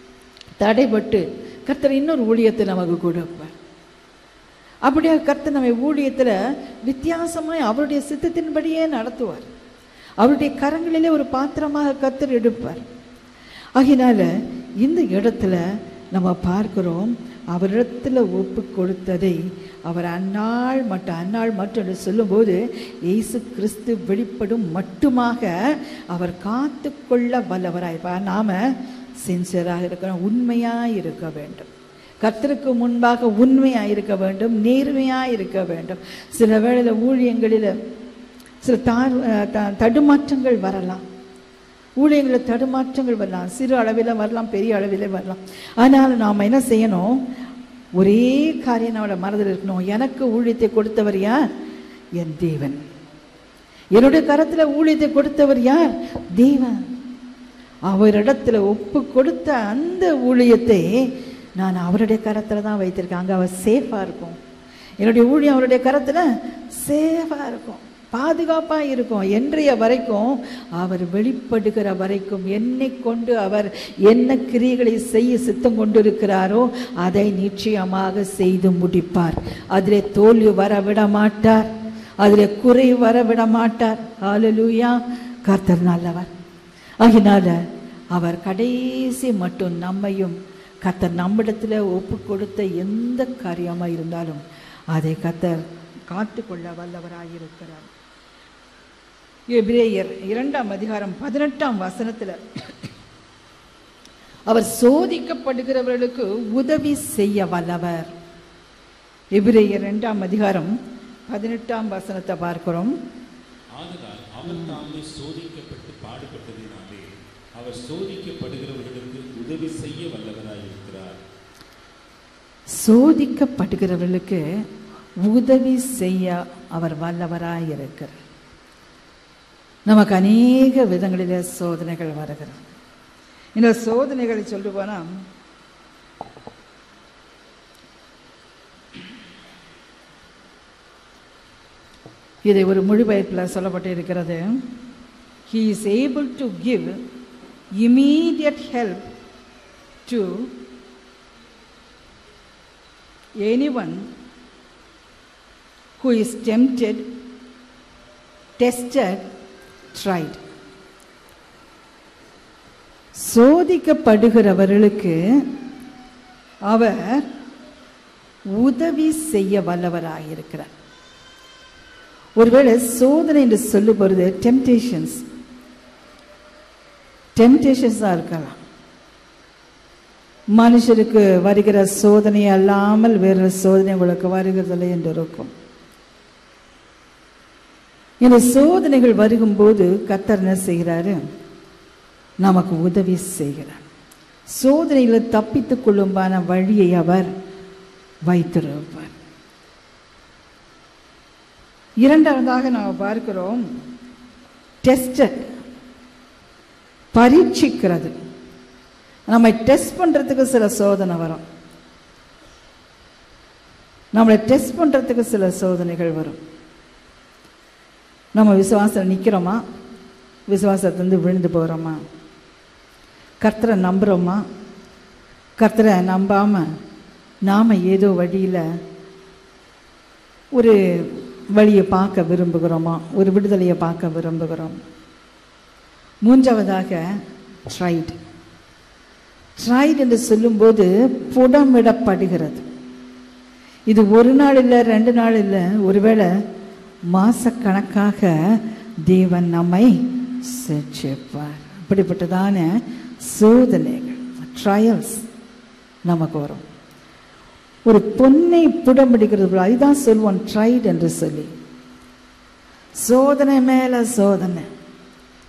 தடைபட்டு கர்த்தர் இன்னொரு ஊழியத்தை நமக்கு கொடுப்பார் அப்படியே கர்த்தர் நம்மை ஊழியத்தில் வித்தியாசமாய் அவருடைய சித்தத்தின்படியே நடத்துவார் அவருடைய கரங்களிலே ஒரு பாத்திரமாக கர்த்தர் எடுப்பார் ஆகினால இந்த இடத்துல நம்ம பார்க்கிறோம் அவரிடத்துல ஒப்பு கொடுத்ததை அவர் அந்நாள் மட்டும் அந்நாள் மட்டும் என்று சொல்லும்போது இயேசு கிறிஸ்து வெளிப்படும் மட்டுமாக அவர் காத்து கொள்ள வல்லவராயிருப்பா நாம சின்சியராக இருக்கணும் உண்மையாக இருக்க வேண்டும் கர்த்தருக்கு முன்பாக உண்மையாக இருக்க வேண்டும் நேர்மையாக இருக்க வேண்டும் சில வேளையில் ஊழியங்களில் சில தார் த- தடுமாற்றங்கள் வரலாம் ஊழியங்களில் தடுமாற்றங்கள் வரலாம் சிறு அளவில் வரலாம் பெரிய அளவில் வரலாம் ஆனால் நாம் என்ன செய்யணும் ஒரே காரியம் நம்மளோட மனதில் இருக்கணும் எனக்கு ஊழியத்தை கொடுத்தவர் யார் என் தேவன் என்னுடைய கரத்தில் ஊழியத்தை கொடுத்தவர் யார் தேவன் அவரிடத்துல ஒப்பு கொடுத்த அந்த ஊழியத்தை நான் அவருடைய கரத்தில் தான் வைத்திருக்கேன் அங்கே அவர் சேஃபாக இருக்கும் என்னுடைய ஊழியம் அவருடைய கரத்தில் சேஃபாக இருக்கும் பாதுகாப்பாக இருக்கும் என்றைய வரைக்கும் அவர் வெளிப்படுகிற வரைக்கும் என்னை கொண்டு அவர் என்ன கிரியைகளை செய்ய சித்தம் கொண்டிருக்கிறாரோ அதை நிச்சயமாக செய்து முடிப்பார் அதிலே தோல்வி வர விட மாட்டார் அதிலே குறை வர விட மாட்டார் ஹalleluya கர்த்தர் நல்லவர் ஆகினால அவர் கடைசி மட்டும் நம்மையும் கர்த்தர் நம்மிடத்தில் ஒப்பு கொடுத்த எந்த காரியமாக இருந்தாலும் அதை கர்த்தர் காத்துக்கொள்ள வல்லவராயிருக்கிறார் எபிரேயர் இரண்டாம் அதிகாரம் பதினெட்டாம் வசனத்தில் அவர் சோதிக்கப்படுகிறவர்களுக்கு உதவி செய்ய வல்லவர் எபிரேயர் இரண்டாம் அதிகாரம் பதினெட்டாம் வசனத்தை பார்க்கிறோம் ஆதலால் அவர் தாமே சோதிக்கப்பட்டு பாடுபட்டதினாலே அவர் சோதிக்கப்படுகிறவர்களுக்கு உதவி செய்ய வல்லவராயிருக்கிறார் சோதிக்கப்படுகிறவர்களுக்கு உதவி செய்ய அவர் வல்லவராய் இருக்கிறார் நமக்கு அநேக விதங்களிலே சோதனைகள் வருகிறது இந்த சோதனைகளை சொல்ல போனால் இதை ஒரு மொழிபெயர்ப்பில் சொல்லப்பட்டு இருக்கிறது he is able to give immediate help to anyone who is tempted, tested, tried. சோதிக்கப்படுகிறவர்களுக்கு அவர் உதவி செய்ய வல்லவராயிருக்கிறார் ஒருவேளை சோதனை என்று சொல்லும் பொழுது டெம்டேஷன்ஸ் டெம்டேஷன்ஸாக இருக்கலாம் மனுஷருக்கு வருகிற சோதனை அல்லாமல் வேறு சோதனை உங்களுக்கு வருகிறதில்லை என்று இருக்கும் இந்த சோதனைகள் வருகும்போது கத்தர் என்ன செய்கிறாரு நமக்கு உதவி செய்கிறார் சோதனையில் தப்பித்துக் கொள்ளும்பான வழியை அவர் வைத்திருப்பார் இரண்டாவதாக நாம் பார்க்கிறோம் டெஸ்டட் பரீட்சிக்கிறது நம்மை டெஸ்ட் பண்ணுறதுக்கு சில சோதனை வரும் நம்மளை டெஸ்ட் பண்ணுறதுக்கு சில சோதனைகள் வரும் நம்ம விசுவாசம் நிற்கிறோமா விசுவாசத்துலேருந்து விழுந்து போகிறோமா கர்த்தரை நம்புகிறோமா கர்த்தரை நம்பாமல் நாம் ஏதோ வழியில் ஒரு வழியை பார்க்க விரும்புகிறோமா ஒரு விடுதலையை பார்க்க விரும்புகிறோம் மூன்றாவதாக ட்ரைட் ட்ரைட் என்று சொல்லும்போது புடமிடப்படுகிறது இது ஒரு நாள் இல்லை ரெண்டு நாள் இல்லை ஒருவேளை மாசக்கணக்காக தேவன் நம்மை சிருஷ்டிப்பார் அப்படிப்பட்டதான சோதனைகள் ட்ரையல்ஸ் நமக்கு வரும் ஒரு பொன்னை புடம்பிடிக்கிறது போல அதுதான் சொல்லுவோம் ட்ரைட் என்று சொல்லி சோதனை மேல சோதனை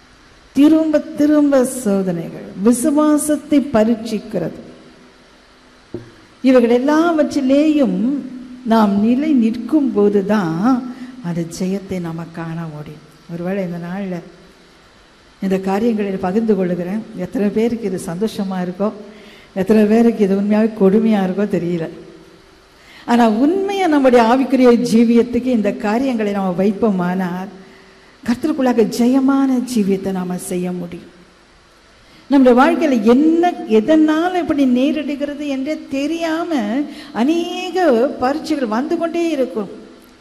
திரும்ப திரும்ப சோதனைகள் விசுவாசத்தை பரீட்சிக்கிறது இவைகள் எல்லாவற்றிலேயும் நாம் நிலை நிற்கும் போதுதான் அந்த ஜெயத்தை நம்ம காண முடியும் ஒருவேளை இந்த நாளில் இந்த காரியங்களில் பகிர்ந்து கொள்ளுகிறேன் எத்தனை பேருக்கு இது சந்தோஷமாக இருக்கோ எத்தனை பேருக்கு இது உண்மையாகவே கொடுமையாக இருக்கோ தெரியல ஆனால் உண்மையாக நம்முடைய ஆவிக்குரிய ஜீவியத்துக்கு இந்த காரியங்களை நம்ம வைப்போமானால் கர்த்தருக்குள்ளாக ஜெயமான ஜீவியத்தை நாம் செய்ய முடியும் நம்முடைய வாழ்க்கையில் என்ன எதனால் இப்படி நேரிடுகிறது என்றே தெரியாம அநேக பரீட்சைகள் வந்து கொண்டே இருக்கும்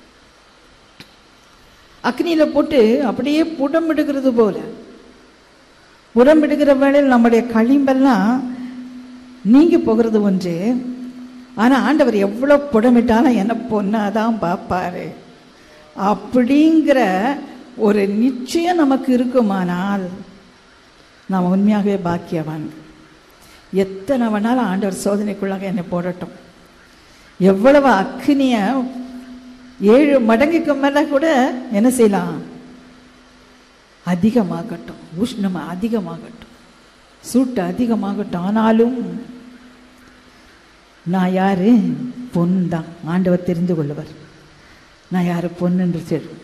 அக்னியில போட்டு அப்படியே புடமிடுகிறது போல புடமிடுகிற வேளையில் நம்முடைய களிம்பெல்லாம் நீங்கி போகிறது ஒன்று ஆனா ஆண்டவர் எவ்வளவு புடமிட்டாலும் என்ன பொண்ணாதான் பார்ப்பாரு அப்படிங்கிற ஒரு நிச்சயம் நமக்கு இருக்குமானால் நாம் உண்மையாகவே பாக்கியவான் எத்தனை வேணாலும் ஆண்டவர் சோதனைக்குள்ளாக என்னை போடட்டும் எவ்வளவு அக்னிய ஏழு மடங்குக்கு மேல கூட என்ன செய்யலாம் அதிகமாகட்டும் உஷ்ணம் அதிகமாகட்டும் சூட்டு அதிகமாகட்டும் ஆனாலும் நான் யாரு பொன் தான் ஆண்டவர் தெரிந்து கொள்ளுவர் நான் யாரு பொன் என்று தெரியும்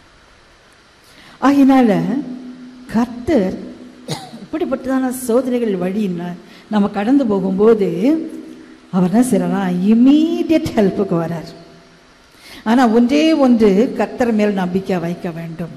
ஆகினால கர்த்தர் இப்படிப்பட்டதான சோதனைகள் வழி நம்ம கடந்து போகும்போது அவர் என்ன செய்யறா இமீடியட் ஹெல்ப்புக்கு வரார் ஆனா ஒன்றே ஒன்று கர்த்தர் மேல் நம்பிக்கை வைக்க வேண்டும்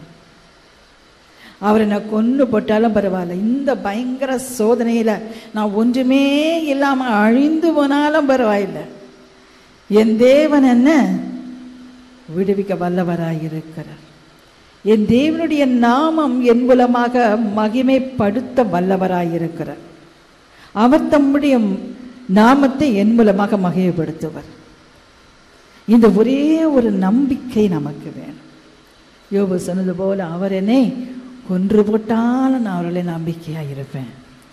அவரை நான் கொண்டு போட்டாலும் பரவாயில்ல இந்த பயங்கர சோதனையில நான் ஒன்றுமே இல்லாம அழிந்து போனாலும் பரவாயில்லை என் தேவன் என்ன விடுவிக்க வல்லவராயிருக்கிறார் என் தேவனுடைய நாமம் என் மூலமாக மகிமைப்படுத்த வல்லவராயிருக்கிறார் அவர் தம்முடைய நாமத்தை என் மூலமாக மகிமைப்படுத்துவர் இந்த ஒரே ஒரு நம்பிக்கை நமக்கு வேணும் யோபு சொன்னது போல அவர் என்னை கொன்று போட்டாலும் நான் அவர்களை நம்பிக்கையா இருப்பேன்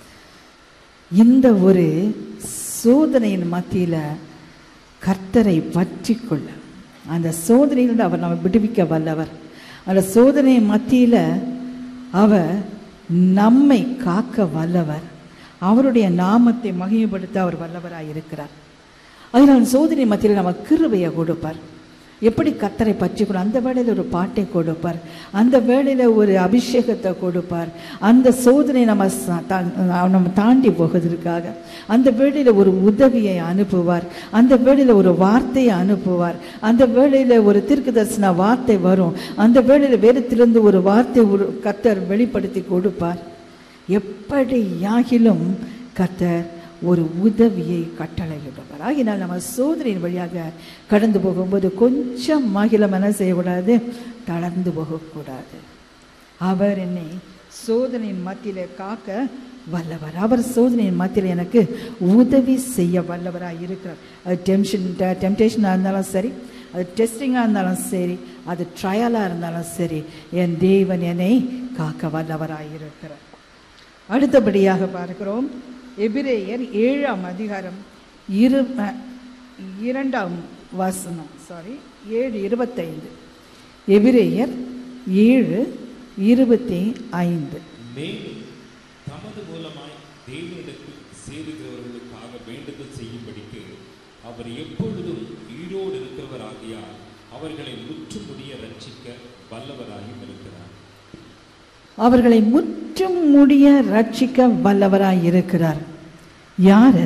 இந்த ஒரு சோதனையின் மத்தியில கர்த்தரை பற்றி கொள்ள அந்த சோதனையிலிருந்து அவர் நம்ம விடுவிக்க வல்லவர் அந்த சோதனை மத்தியில அவர் நம்மை காக்க வல்லவர் அவருடைய நாமத்தை மகிமைப்படுத்த அவர் வல்லவராய் இருக்கிறார் அதனால் சோதனை மத்தியில் நம்ம கிருபையை கொடுப்பார் எப்படி கத்தரை பற்றிக்கணும் அந்த வேளையில் ஒரு பாட்டை கொடுப்பார் அந்த வேளையில் ஒரு அபிஷேகத்தை கொடுப்பார் அந்த சோதனை நம்ம சா- தா- நம்ம தாண்டி போவதற்காக அந்த வேளையில் ஒரு உதவியை அனுப்புவார் அந்த வேளையில் ஒரு வார்த்தையை அனுப்புவார் அந்த வேளையில் ஒரு தீர்க்க தரிசன வார்த்தை வரும் அந்த வேளையில் வேதத்திலிருந்து ஒரு வார்த்தை ஒரு கத்தர் வெளிப்படுத்தி கொடுப்பார் எப்படியாகிலும் கத்தர் ஒரு உதவியை கட்டளையிடுவார் ஆகினால் நம்ம சோதனையின் வழியாக கடந்து போகும்போது கொஞ்சம் மகிழம் என்ன செய்யக்கூடாது தளர்ந்து போகக்கூடாது அவர் என்னை சோதனையின் மத்தியில காக்க வல்லவர் அவர் சோதனையின் மத்தியில் எனக்கு உதவி செய்ய வல்லவராக இருக்கிறார் அது டென்ஷன் டெம்டேஷனாக இருந்தாலும் சரி அது டெஸ்டிங்காக இருந்தாலும் சரி அது ட்ரையலாக இருந்தாலும் சரி என் தேவன் என்னை காக்க வல்லவராக இருக்கிறார் அடுத்தபடியாக பார்க்கிறோம் எபிரேயர் ஏழாம் அதிகாரம் இரு அஹ், இரண்டாம் வசனம் சாரி ஏழு இருபத்தைந்து எபிரேயர் ஏழு இருபத்தி ஐந்து மேலும் தமது மூலமாய் தேவனிடத்தில் சேருகிறவர்களுக்காக வேண்டுதல் செய்யும்படிக்கு அவர் எப்பொழுதும் ஈரோடு இருக்கிறவராகியால் அவர்களை முற்றுமுடிய ரட்சிக்க வல்லவராயும் இருக்கிறார் அவர்களை முற்றும் முடிய ரட்சிக்க வல்லவராய் இருக்கிறார் யாரு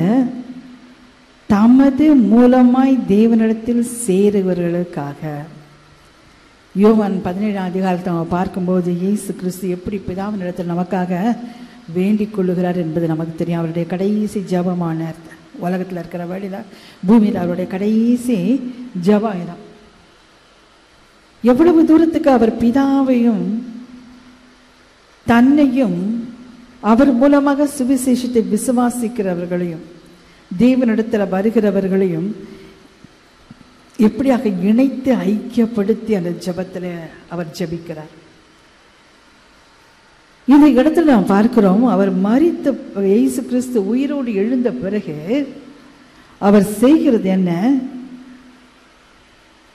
தமது மூலமாய் தேவனிடத்தில் சேருவர்களுக்காக யோவான் பதினேழாம் அதிகாரத்தை நம்ம பார்க்கும்போது இயேசு கிறிஸ்து எப்படி பிதாவினிடத்தில் நமக்காக வேண்டிக் கொள்ளுகிறார் என்பது நமக்கு தெரியும் அவருடைய கடைசி ஜபமான உலகத்தில் இருக்கிற வழியில் பூமியில் அவருடைய கடைசி ஜபம் இதான் எவ்வளவு தூரத்துக்கு அவர் பிதாவையும் தன்னையும் அவர் மூலமாக சுவிசேஷத்தை விசுவாசிக்கிறவர்களையும் தேவனிடத்தில் வருகிறவர்களையும் எப்படியாக இணைத்து ஐக்கியப்படுத்தி அந்த ஜெபத்தில் அவர் ஜெபிக்கிறார் இந்த இடத்துல நாம் பார்க்கிறோம் அவர் மரித்த இயேசு கிறிஸ்து உயிரோடு எழுந்த பிறகு அவர் செய்கிறது என்ன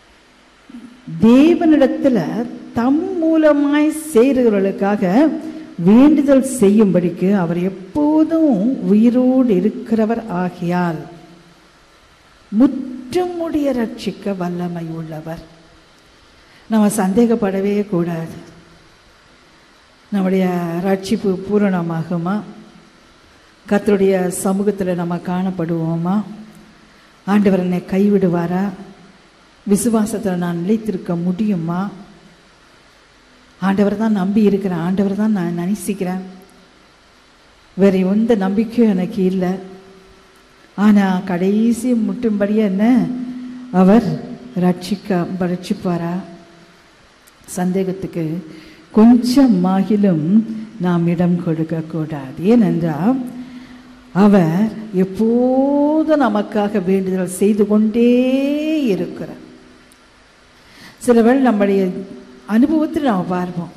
தேவனிடத்துல தம் மூலமாய் சேருகிறவர்களுக்காக வேண்டுதல் செய்யும்படிக்கு அவர் எப்போதும் உயிரோடு இருக்கிறவர் ஆகியால் முற்றுமுடிய ரட்சிக்க வல்லமை உள்ளவர் நம்ம சந்தேகப்படவே கூடாது நம்முடைய ரட்சிப்பு பூரணமாகுமா கர்த்தருடைய சமூகத்தில் நம்ம காணப்படுவோமா ஆண்டவர் என்னை கைவிடுவாரா விசுவாசத்தில் நான் நிலைத்திருக்க முடியுமா ஆண்டவர் தான் நம்பி இருக்கிறேன் ஆண்டவர் தான் நான் நினைச்சிக்கிறேன் வேற எந்த நம்பிக்கையும் எனக்கு இல்லை ஆனால் கடைசி முட்டும்படியே என்ன அவர் ரட்சிக்க ரட்சிப்பாரா சந்தேகத்துக்கு கொஞ்சம் மாகிலும் நாம் இடம் கொடுக்க கூடாது ஏனென்றால் அவர் எப்போதும் நமக்காக வேண்டுதல் செய்து கொண்டே இருக்கிறார் சில வேளை நம்முடைய அனுபவத்தில் நாம் பார்ப்போம்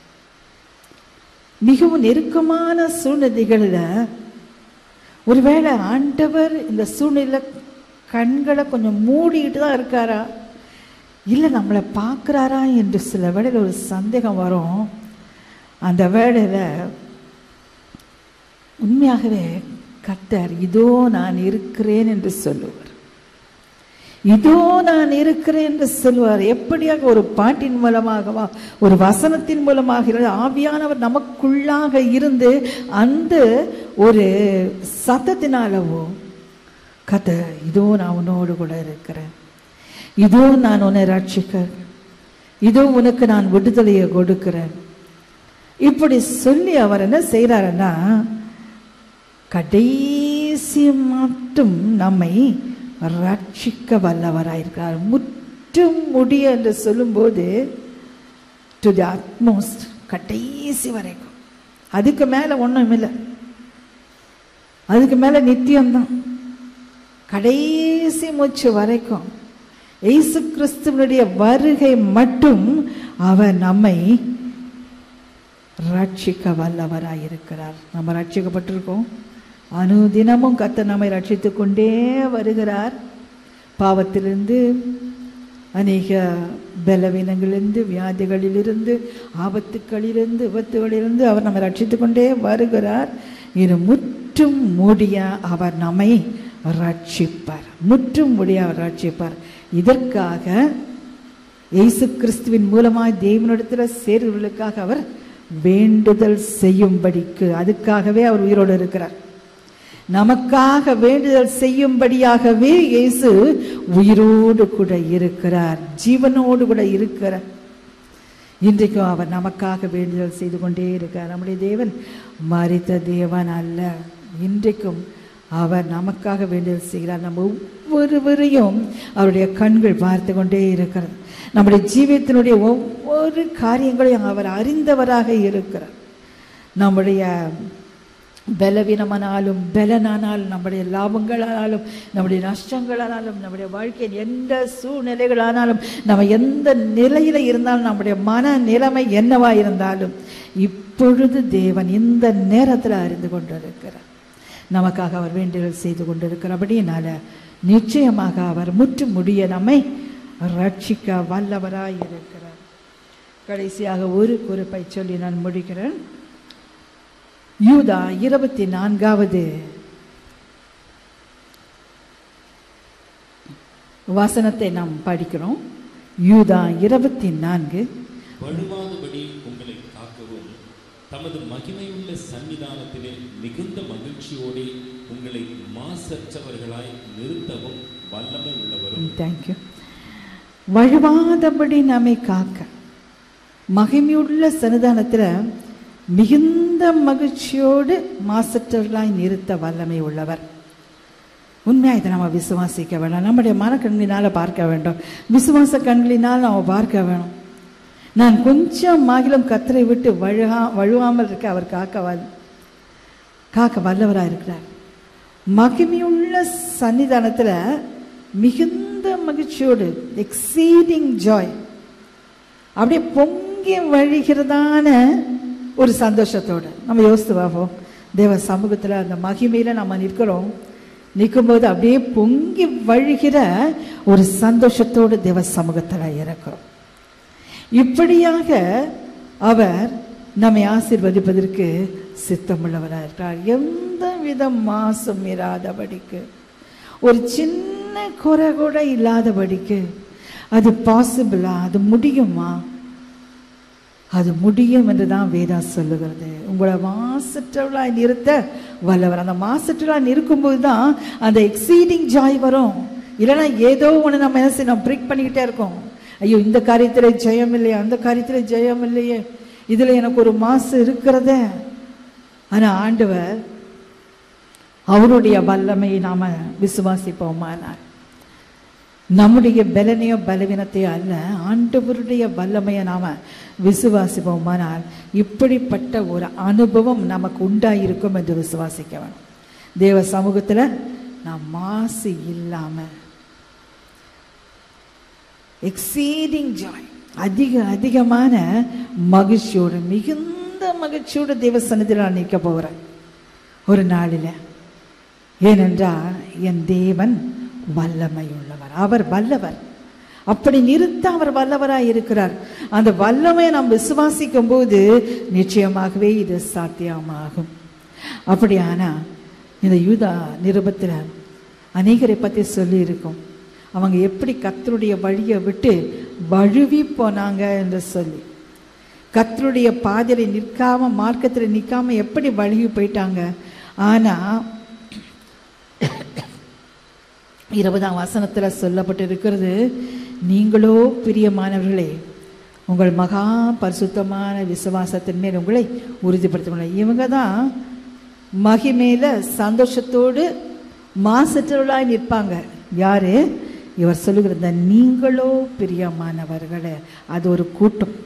மிகவும் நெருக்கமான சூழ்நிலைகளில் ஒருவேளை ஆண்டவர் இந்த சூழ்நிலை கண்களை கொஞ்சம் மூடிட்டு தான் இருக்காரா இல்லை நம்மளை பார்க்குறாரா என்று சில வேளையில் ஒரு சந்தேகம் வரும் அந்த வேளையில் உண்மையாகவே கர்த்தர் இதோ நான் இருக்கிறேன் என்று சொல்லுவார் இதோ நான் இருக்கிறேன் என்று சொல்வார் எப்படியாக ஒரு பாட்டின் மூலமாகவா ஒரு வசனத்தின் மூலமாக இருந்து ஆவியானவர் நமக்குள்ளாக இருந்து அந்த ஒரு சத்தத்தினாலவோ கத்த இதோ நான் உன்னோடு கூட இருக்கிறேன் இதோ நான் உன்னை ரட்சிக்க இதோ உனக்கு நான் விடுதலையை கொடுக்கிறேன் இப்படி சொல்லி அவர் என்ன செய்கிறாருன்னா கடைசி மட்டும் நம்மை ரட்சிக்க வல்லவராயிருக்கிறார் முற்றும் முடிய என்று சொல்லும்போது டு தி அட்மோஸ்ட் கடைசி வரைக்கும் அதுக்கு மேலே ஒன்றும் இல்லை அதுக்கு மேலே நித்தியம்தான் கடைசி மூச்சு வரைக்கும் இயேசு கிறிஸ்துவனுடைய வருகை மட்டும் அவர் நம்மை ரட்சிக்க வல்லவராயிருக்கிறார் நம்ம ரட்சிக்கப்பட்டிருக்கோம் அனுதினமும் கத்த நம்மை ரட்சித்து கொண்டே வருகிறார் பாவத்திலிருந்து அநேக பலவீனங்களிலிருந்து வியாதிகளிலிருந்து ஆபத்துக்களிலிருந்து விபத்துகளிலிருந்து அவர் நம்மை ரட்சித்து கொண்டே வருகிறார் இது முற்றும் முடிய அவர் நம்மை ரட்சிப்பார் முற்றும் முடிய அவர் ரட்சிப்பார் இதற்காக இயேசு கிறிஸ்துவின் மூலமாய் தேவனிடத்தில் சேர்வர்களுக்காக அவர் வேண்டுதல் செய்யும்படிக்கு அதுக்காகவே அவர் உயிரோடு இருக்கிறார் நமக்காக வேண்டுதல் செய்யும்படியாகவே இயேசு உயிரோடு கூட இருக்கிறார் ஜீவனோடு கூட இருக்கிறார் இன்றைக்கும் அவர் நமக்காக வேண்டுதல் செய்து கொண்டே இருக்கிறார் நம்முடைய தேவன் மறித்த தேவன் அல்ல இன்றைக்கும் அவர் நமக்காக வேண்டுதல் செய்கிறார் நம்ம ஒவ்வொருவரையும் அவருடைய கண்கள் பார்த்து கொண்டே இருக்கிறது நம்முடைய ஜீவியத்தினுடைய ஒவ்வொரு காரியங்களையும் அவர் அறிந்தவராக இருக்கிறார் நம்முடைய பலவீனமானாலும் பலனானாலும் நம்முடைய லாபங்களானாலும் நம்முடைய நஷ்டங்களானாலும் நம்முடைய வாழ்க்கையின் எந்த சூழ்நிலைகளானாலும் நம்ம எந்த நிலையில இருந்தாலும் நம்முடைய மன நிலைமை என்னவா இருந்தாலும் இப்பொழுது தேவன் இந்த நேரத்தில் அறிந்து கொண்டிருக்கிறார் நமக்காக அவர் வேண்டுதல் செய்து கொண்டிருக்கிறபடினால நிச்சயமாக அவர் முற்று முடிய நம்மை ரட்சிக்க வல்லவராய் இருக்கிறார் கடைசியாக ஒரு குறிப்பை சொல்லி நான் முடிக்கிறேன் யூதா இருபத்தி நான்காவது வசனத்தை நாம் படிக்கிறோம் யூதா இருபத்தி நான்கு வழுவாதபடி உங்களை காக்கவும் தமது மகிமையுள்ள சன்னிதானத்திலே மிகுந்த மகிழ்ச்சியோடு உங்களை மாசற்றவர்களாய் நிறுத்தவும் வல்லமை உள்ளவரும் தேங்க்யூ வழுவாதபடி நம்மை காக்க மகிமையுள்ள சன்னிதானத்தில் மிகுந்த மகிழ்ச்சியோடு மாசற்றவர்களாய் நிறுத்த வல்லமை உள்ளவர் உண்மையாக இதை நம்ம விசுவாசிக்க வேண்டாம் நம்முடைய மனக்கண்களினால் பார்க்க வேண்டும் விசுவாச கண்களினால் நாம் பார்க்க வேணும் நான் கொஞ்சம் மாகிலும் கத்தரை விட்டு வழுகா வழுவாமல் இருக்க அவர் காக்க வல் காக்க வல்லவராக இருக்கிறார் மகிமையுள்ள சன்னிதானத்தில் மிகுந்த மகிழ்ச்சியோடு எக்ஸீடிங் ஜாய் அப்படியே பொங்கி வழிகிறதான ஒரு சந்தோஷத்தோடு நம்ம யோசித்து பார்ப்போம் தேவ சமூகத்தில் அந்த மகிமையில் நம்ம நிற்கிறோம் நிற்கும்போது அப்படியே பொங்கி வழிகிற ஒரு சந்தோஷத்தோடு தேவ சமூகத்தில் இருக்கிறோம் இப்படியாக அவர் நம்மை ஆசீர்வதிப்பதற்கு சித்தமுள்ளவராக இருக்கிறார் எந்த வித மாசம் இராதபடிக்கு ஒரு சின்ன குறை கூட இல்லாதபடிக்கு அது பாசிபிளா அது முடியுமா அது முடியும் என்று தான் வேதா சொல்லுகிறது உங்களை மாசற்றவளாய் நிறுத்த வல்லவர் அந்த மாசற்றவளாய் இருக்கும்போது தான் அந்த எக்ஸீடிங் ஜாய் வரும் இல்லைன்னா ஏதோ ஒன்று நம்ம என்ன செய்யணும் பிரேக் பண்ணிக்கிட்டே இருக்கோம் ஐயோ இந்த காரியத்தில் ஜெயம் இல்லையே அந்த காரியத்தில் ஜெயம் இல்லையே இதில் எனக்கு ஒரு மாசு இருக்கிறதே ஆனால் ஆண்டவர் அவருடைய வல்லமையை நாம விசுவாசிப்போமானார் நம்முடைய பலனையோ பலவீனத்தையோ அல்ல ஆண்டவருடைய வல்லமையை நாம விசுவாசிப்போமானால் இப்படிப்பட்ட ஒரு அனுபவம் நமக்கு உண்டாயிருக்கும் என்று விசுவாசிக்க வேணும் தேவ சமூகத்துல நாம் மாசு இல்லாம எக்ஸீடிங் ஜாய் அதிக அதிகமான மகிழ்ச்சியோடு மிகுந்த மகிழ்ச்சியோடு தேவ சன்னதியில் நான் நிற்க போகிறேன் ஒரு நாளில் ஏனென்றால் என் தேவன் வல்லமை உள்ளவர் அவர் வல்லவர் அப்படி நிறுத்த அவர் வல்லவராய் இருக்கிறார் அந்த வல்லமையை நாம் விசுவாசிக்கும் போது நிச்சயமாகவே இது சாத்தியமாகும் அப்படியானா இந்த யூதா நிருபத்தில் அநேகரை பற்றி சொல்லி இருக்கும் அவங்க எப்படி கத்தருடைய வழியை விட்டு வழுவி போனாங்க என்று சொல்லி கத்தருடைய பாதையில நிற்காம மார்க்கத்தில் நிற்காம எப்படி வழுவி போயிட்டாங்க ஆனா இருபதாம் வசனத்தில் சொல்லப்பட்டு இருக்கிறது நீங்களோ பிரியமானவர்களே உங்கள் மகா பரிசுத்தமான விசுவாசத்தின் மேல் உங்களை உறுதிப்படுத்த இவங்க தான் மகிமேல சந்தோஷத்தோடு மாசற்றவர்களாய் நிற்பாங்க யாரு இவர் சொல்லுகிற இந்த நீங்களோ பிரியமானவர்களே அது ஒரு கூட்டம்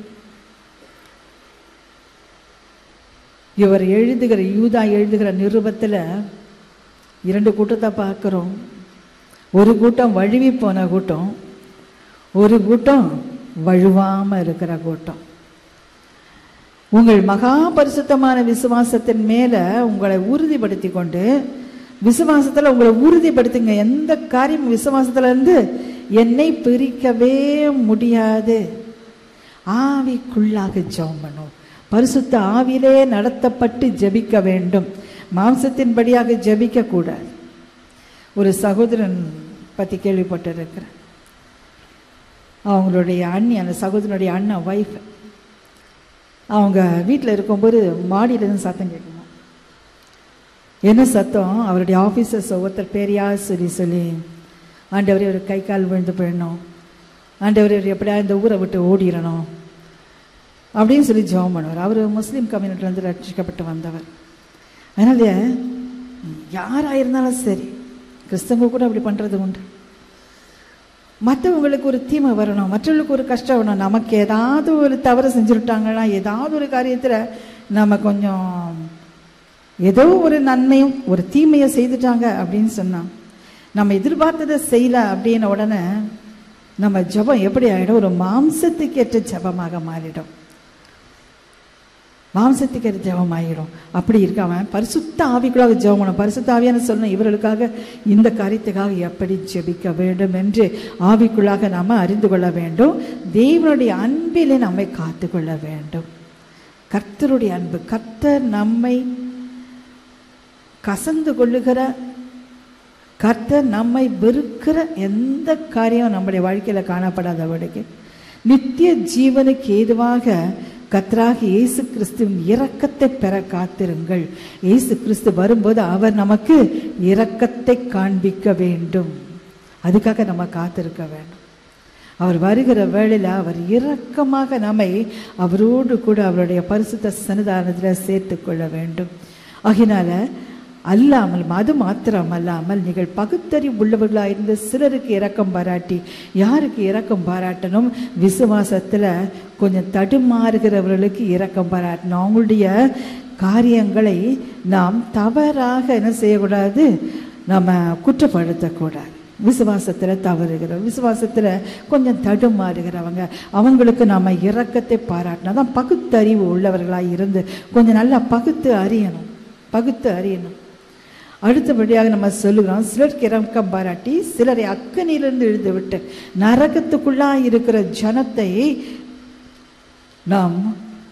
இவர் எழுதுகிற யூதா எழுதுகிற நிருபத்தில் இரண்டு கூட்டத்தை பார்க்குறோம் ஒரு கூட்டம் வழுவி போன கூட்டம் ஒரு கூட்டம் வழுவாம இருக்கிற கூட்டம் உங்கள் மகா பரிசுத்தமான விசுவாசத்தின் மேல உங்களை உறுதிப்படுத்தி கொண்டு விசுவாசத்துல உங்களை உறுதிப்படுத்துங்க எந்த காரியம் விசுவாசத்துல இருந்து என்னை பிரிக்கவே முடியாது ஆவிக்குள்ளாக ஜெபம் பண்ணும் பரிசுத்த ஆவியிலே நடத்தப்பட்டு ஜெபிக்க வேண்டும் மாம்சத்தின்படியாக ஜெபிக்க கூடாது ஒரு சகோதரன் பற்றி கேள்விப்பட்டிருக்கிறேன் அவங்களுடைய அண்ணி அந்த சகோதரனுடைய அண்ணன் ஒய்ஃப் அவங்க வீட்டில் இருக்கும்போது மாடியிலேருந்து சத்தம் கேட்குமா என்ன சத்தம் அவருடைய ஆஃபீஸர்ஸ் ஒவ்வொருத்தர் பேரையா சொல்லி சொல்லி ஆண்டவரே ஒரு கை கால் விழுந்து போயிடணும் ஆண்டவரே இவர் எப்படியா இந்த ஊரை விட்டு ஓடிடணும் அப்படின்னு சொல்லி ஜெபம் பண்ணுவார் அவர் முஸ்லீம் கம்யூனிட்டிலேருந்து ரட்சிக்கப்பட்டு வந்தவர் அதனால யாராக இருந்தாலும் சரி கிறிஸ்தவங்க கூட அப்படி பண்ணுறது உண்டு மற்றவங்களுக்கு ஒரு தீமை வரணும் மற்றவங்களுக்கு ஒரு கஷ்டம் வரணும் நமக்கு ஏதாவது ஒரு தவறு செஞ்சுருட்டாங்கன்னா ஏதாவது ஒரு காரியத்தில் நம்ம கொஞ்சம் ஏதோ ஒரு நன்மையும் ஒரு தீமையை செய்துட்டாங்க அப்படின்னு சொன்னான் நம்ம எதிர்பார்த்ததை செய்யல அப்படின்ன உடனே நம்ம ஜபம் எப்படி ஆகிடும் ஒரு மாம்சத்துக்கு ஏற்ற ஜபமாக மாறிடும் மாம்சத்துக்கு ஏற்ற ஜபம் ஆகிடும் அப்படி இருக்காம பரிசுத்த ஆவிக்குள்ளாக ஜெபம் பண்ணணும் பரிசுத்த ஆவியான சொல்லணும் இவர்களுக்காக இந்த காரியத்துக்காக எப்படி ஜெபிக்க வேண்டும் என்று ஆவிக்குள்ளாக நாம் அறிந்து கொள்ள வேண்டும் தேவனுடைய அன்பிலே நம்மை காத்து கொள்ள வேண்டும் கர்த்தருடைய அன்பு கர்த்தர் நம்மை கசந்து கொள்ளுகிற கர்த்தர் நம்மை வெறுக்கிற எந்த காரியம் நம்முடைய வாழ்க்கையில் காணப்படாதபடிக்கு நித்திய ஜீவனுக்கு ஏதுவாக கர்த்தராகி இயேசு கிறிஸ்துவின் இரக்கத்தை பெற காத்திருங்கள் இயேசு கிறிஸ்து வரும்போது அவர் நமக்கு இரக்கத்தை காண்பிக்க வேண்டும் அதுக்காக நம்ம காத்திருக்க வேண்டும் அவர் வருகிற வேளையில் அவர் இரக்கமாக நம்மை அவரோடு கூட அவருடைய பரிசுத்த சன்னிதானத்தில் சேர்த்து கொள்ள வேண்டும் ஆகினால அல்லாமல் அது மாத்திரம் அல்லாமல் நீங்கள் பகுத்தறிவு உள்ளவர்களாக இருந்து சிலருக்கு இரக்கம் பாராட்டி யாருக்கு இரக்கம் பாராட்டணும் விசுவாசத்தில் கொஞ்சம் தடுமாறுகிறவர்களுக்கு இரக்கம் பாராட்டணும் அவங்களுடைய காரியங்களை நாம் தவறாக என்ன செய்யக்கூடாது நம்ம குற்றப்படுத்தக்கூடாது விசுவாசத்தில் தவறுகிறோம் விசுவாசத்தில் கொஞ்சம் தடுமாறுகிறவங்க அவங்களுக்கு நாம் இரக்கத்தை பாராட்டினா தான் பகுத்தறிவு உள்ளவர்களாக இருந்து கொஞ்சம் நல்லா பகுத்து அறியணும் பகுத்து அறியணும் அடுத்தபடியாக நம்ம சொல்லுகிறோம் சிலருக்கு இறக்கம் பாராட்டி சிலரை அக்கனிலிருந்து இழுத்து விட்டு நரகத்துக்குள்ளா இருக்கிற ஜனத்தை நாம்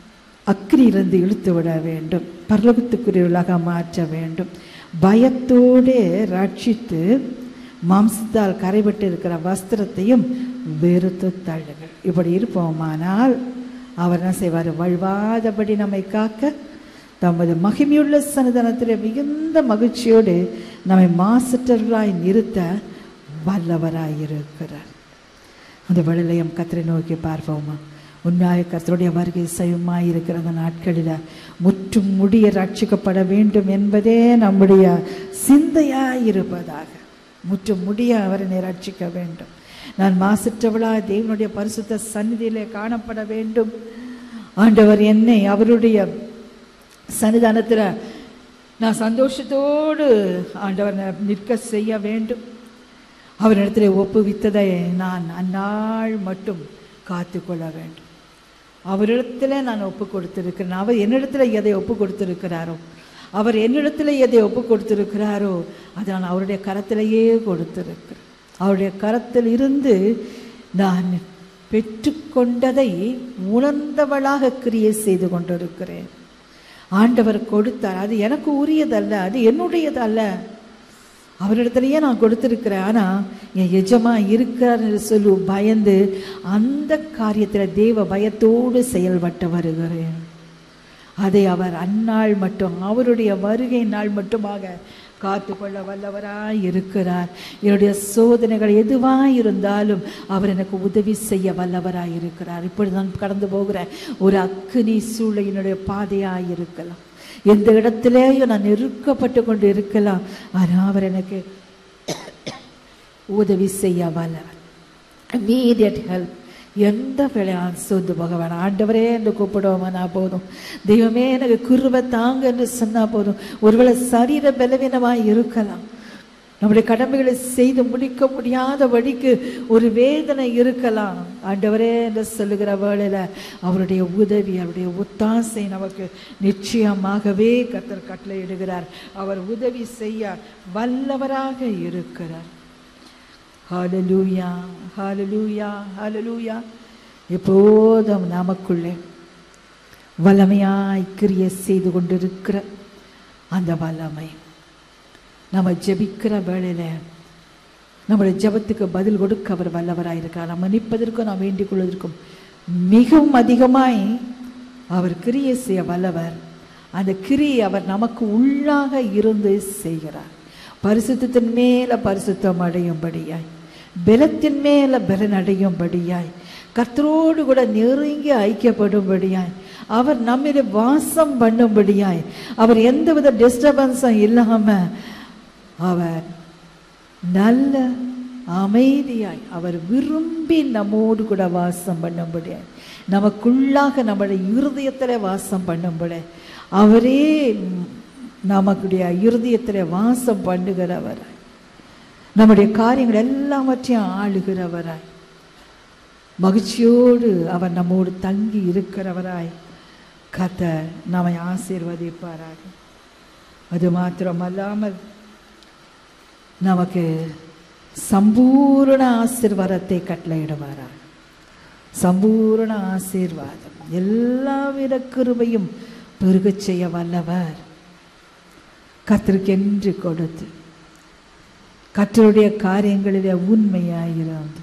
அக்னியிலிருந்து இழுத்து விட வேண்டும் பரலோகத்துக்குரியவர்களாக மாற்ற வேண்டும் பயத்தோடு ரட்சித்து மாம்சத்தால் கரைபட்டு இருக்கிற வஸ்திரத்தையும் வெறுத்து தள்ளுங்கள் இப்படி இருப்போமானால் அவர் என்ன செய்வார் வழுவாதபடி நம்மை காக்க தமது மகிமையுள்ள சன்னிதானத்தில் மிகுந்த மகிழ்ச்சியோடு நம்மை மாசற்றவர்களாய் நிறுத்த வல்லவராய் இருக்கிறார் அந்த வழிலையும் கத்தரை நோக்கி பார்ப்போமா உண்மையாக கர்த்தருடைய வருகை சயமாய் இருக்கிற அந்த நாட்களில் முற்றும் முடிய ரட்சிக்கப்பட வேண்டும் என்பதே நம்முடைய சிந்தையாய் இருப்பதாக முற்றும் முடிய அவரை ரட்சிக்க வேண்டும் நான் மாசற்றவளா தேவனுடைய பரிசுத்த சந்நிதியிலே காணப்பட வேண்டும் ஆண்டவர் என்னை அவருடைய சன்னிதானத்தில் நான் சந்தோஷத்தோடு ஆண்டவர் நிற்க செய்ய வேண்டும் அவரிடத்தில் ஒப்புவித்ததை நான் அந்நாள் மட்டும் காத்து கொள்ள வேண்டும் அவரிடத்துல நான் ஒப்பு கொடுத்திருக்கிறேன் அவர் என்னிடத்துல எதை ஒப்பு கொடுத்திருக்கிறாரோ அவர் என்னிடத்துல எதை ஒப்பு கொடுத்திருக்கிறாரோ அதை நான் அவருடைய கரத்திலேயே கொடுத்திருக்கிறேன் அவருடைய கரத்தில் இருந்து நான் பெற்றுக்கொண்டதை உணர்ந்தவளாக கிரியை செய்து கொண்டிருக்கிறேன் ஆண்டவர் கொடுத்தார் அது எனக்கு உரியதல்ல அது என்னுடையதல்ல அவரிடத்துலயே நான் கொடுத்துருக்கிறேன் ஆனால் என் எஜமா இருக்கிறார் என்று சொல்லி பயந்து அந்த காரியத்தில் தேவ பயத்தோடு செயல்பட்டு வருகிறேன் அதை அவர் அந்நாள் மட்டும் அவருடைய வருகை நாள் மட்டுமாக காத்துக்கொள்ள வல்லவராய் இருக்கிறார் என்னுடைய சோதனைகள் எதுவாய் இருந்தாலும் அவர் எனக்கு உதவி செய்ய வல்லவராய் இருக்கிறார் இப்படி நான் கடந்து போகிற ஒரு அக்னி சூளையினுடைய பாதையாய் இருக்கலாம் எந்த இடத்திலேயும் நான் நெருக்கப்பட்டு கொண்டு இருக்கலாம் ஆனால் அவர் எனக்கு உதவி செய்ய வல்லவர் இம்மீடியட் ஹெல்ப் எந்த வேலையான் சோர்ந்து போக வேணாம் ஆண்டவரே என்று கூப்பிடுவோமா போதும் தெய்வமே எனக்கு குருவை தாங்க என்று சொன்னா போதும் ஒருவேளை சரீர பலவீனமாய் இருக்கலாம் நம்முடைய கடமைகளை செய்து முடிக்க முடியாத வழிக்கு ஒரு வேதனை இருக்கலாம் ஆண்டவரே என்று சொல்லுகிற வேளையில் அவருடைய உதவி அவருடைய ஒத்தாசை நமக்கு நிச்சயமாகவே கத்தர் கட்டளை இடுகிறார் அவர் உதவி செய்ய வல்லவராக இருக்கிறார் ஹalleluya ஹalleluya ஹalleluya எப்போதும் நமக்குள்ளே வல்லமையாய் கிரியை செய்து கொண்டிருக்கிற அந்த வல்லமை நம்ம ஜெபிக்கிற வேளையில நம்முடைய ஜெபத்துக்கு பதில் கொடுக்க அவர் வல்லவராய் இருக்கிறார் நம்ம நிற்பதற்கும் நாம் வேண்டிக் கொள்வதற்கும் மிகவும் அதிகமாய் அவர் கிரியை செய்ய வல்லவர் அந்த கிரியை அவர் நமக்கு உள்ளாக இருந்து செய்கிறார் பரிசுத்தத்தின் மேல பரிசுத்தம் அடையும்படியாய் பலத்தின் மேல பலன் அடையும்படியாய் கர்த்தரோடு கூட நெருங்கி ஐக்கியப்படும்படியாய் அவர் நம்மிலே வாசம் பண்ணும்படியாய் அவர் எந்தவித டிஸ்டர்பன்ஸும் இல்லாம அவர் நல்ல அமைதியாய் அவர் விரும்பி நம்மோடு கூட வாசம் பண்ணும்படியாய் நமக்குள்ளாக நம்முடைய இருதயத்தில் வாசம் பண்ணும்படி அவரே நமக்குடைய இருதயத்தில் வாசம் பண்ணுகிறவராய் நம்முடைய காரியங்கள் எல்லாவற்றையும் ஆளுகிறவராய் மகிழ்ச்சியோடு அவர் நம்மோடு தங்கி இருக்கிறவராய் கத்த நம்மை ஆசீர்வதிப்பாராக அது மாத்திரமல்லாமல் நமக்கு சம்பூர்ண ஆசீர்வாதத்தை கட்டளையிடுவாராக சம்பூர்ண ஆசீர்வாதம் எல்லாவித கிருபையும் பெருகச் செய்ய வல்லவர் கத்திற்கென்று கொடுத்து கத்தருடைய காரியங்களிலே உண்மையாயிருந்து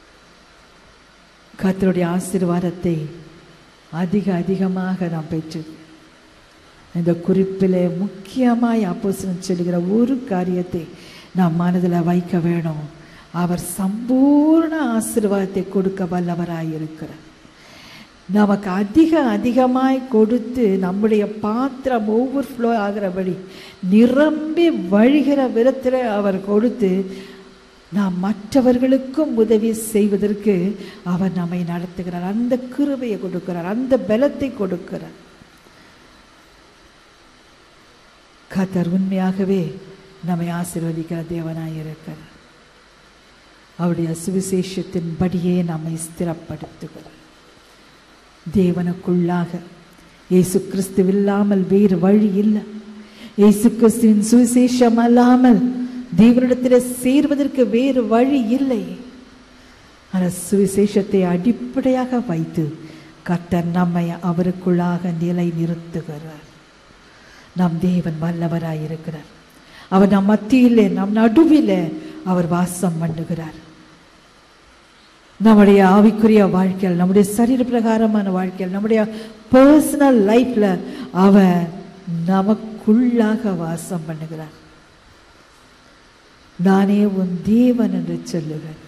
கத்தருடைய ஆசீர்வாதத்தை அதிக அதிகமாக நாம் பெற்று இந்த குறிப்பிலே முக்கியமாய் அப்போஸ்தலன் சொல்லுகிற ஒரு காரியத்தை நாம் மனதில் வைக்க வேணும் அவர் சம்பூர்ண ஆசீர்வாதத்தை கொடுக்க வல்லவராய் இருக்கிறார் நமக்கு அதிக அதிகமாய் கொடுத்து நம்முடைய பாத்திரம் ஓவர் ஃப்ளோ ஆகிறபடி நிரம்பி வழிகிற விதத்தில் அவர் கொடுத்து நாம் மற்றவர்களுக்கும் உதவி செய்வதற்கு அவர் நம்மை நடத்துகிறார் அந்த கிருபையை கொடுக்கிறார் அந்த பலத்தை கொடுக்கிறார் கத்தர் உண்மையாகவே நம்மை ஆசீர்வதிக்கிற தேவனாய் இருக்கிறார் அவருடைய சுவிசேஷத்தின் படியே நம்மை ஸ்திரப்படுத்துகிறார் தேவனுக்குள்ளாக இயேசு கிறிஸ்துவில்லாமல் வேறு வழி இல்லை இயேசு கிறிஸ்துவின் சுவிசேஷம் அல்லாமல் தேவனிடத்தில் சேர்வதற்கு வேறு வழி இல்லை ஆனால் சுவிசேஷத்தை அடிப்படையாக வைத்து கர்த்தர் நம்மை அவருக்குள்ளாக நிலை நிறுத்துகிறார் நம் தேவன் வல்லவராய் இருக்கிறார் அவர் நம் மத்தியிலே நம் நடுவிலே அவர் வாசம் பண்ணுகிறார் நம்முடைய ஆவிக்குரிய வாழ்க்கையில் நம்முடைய சரீர பிரகாரமான வாழ்க்கையில் நம்முடைய பர்சனல் லைஃப்ல அவர் நமக்குள்ளாக வாசம் பண்ணுகிறார் நானே உன் தேவன் என்று சொல்லுகிறேன்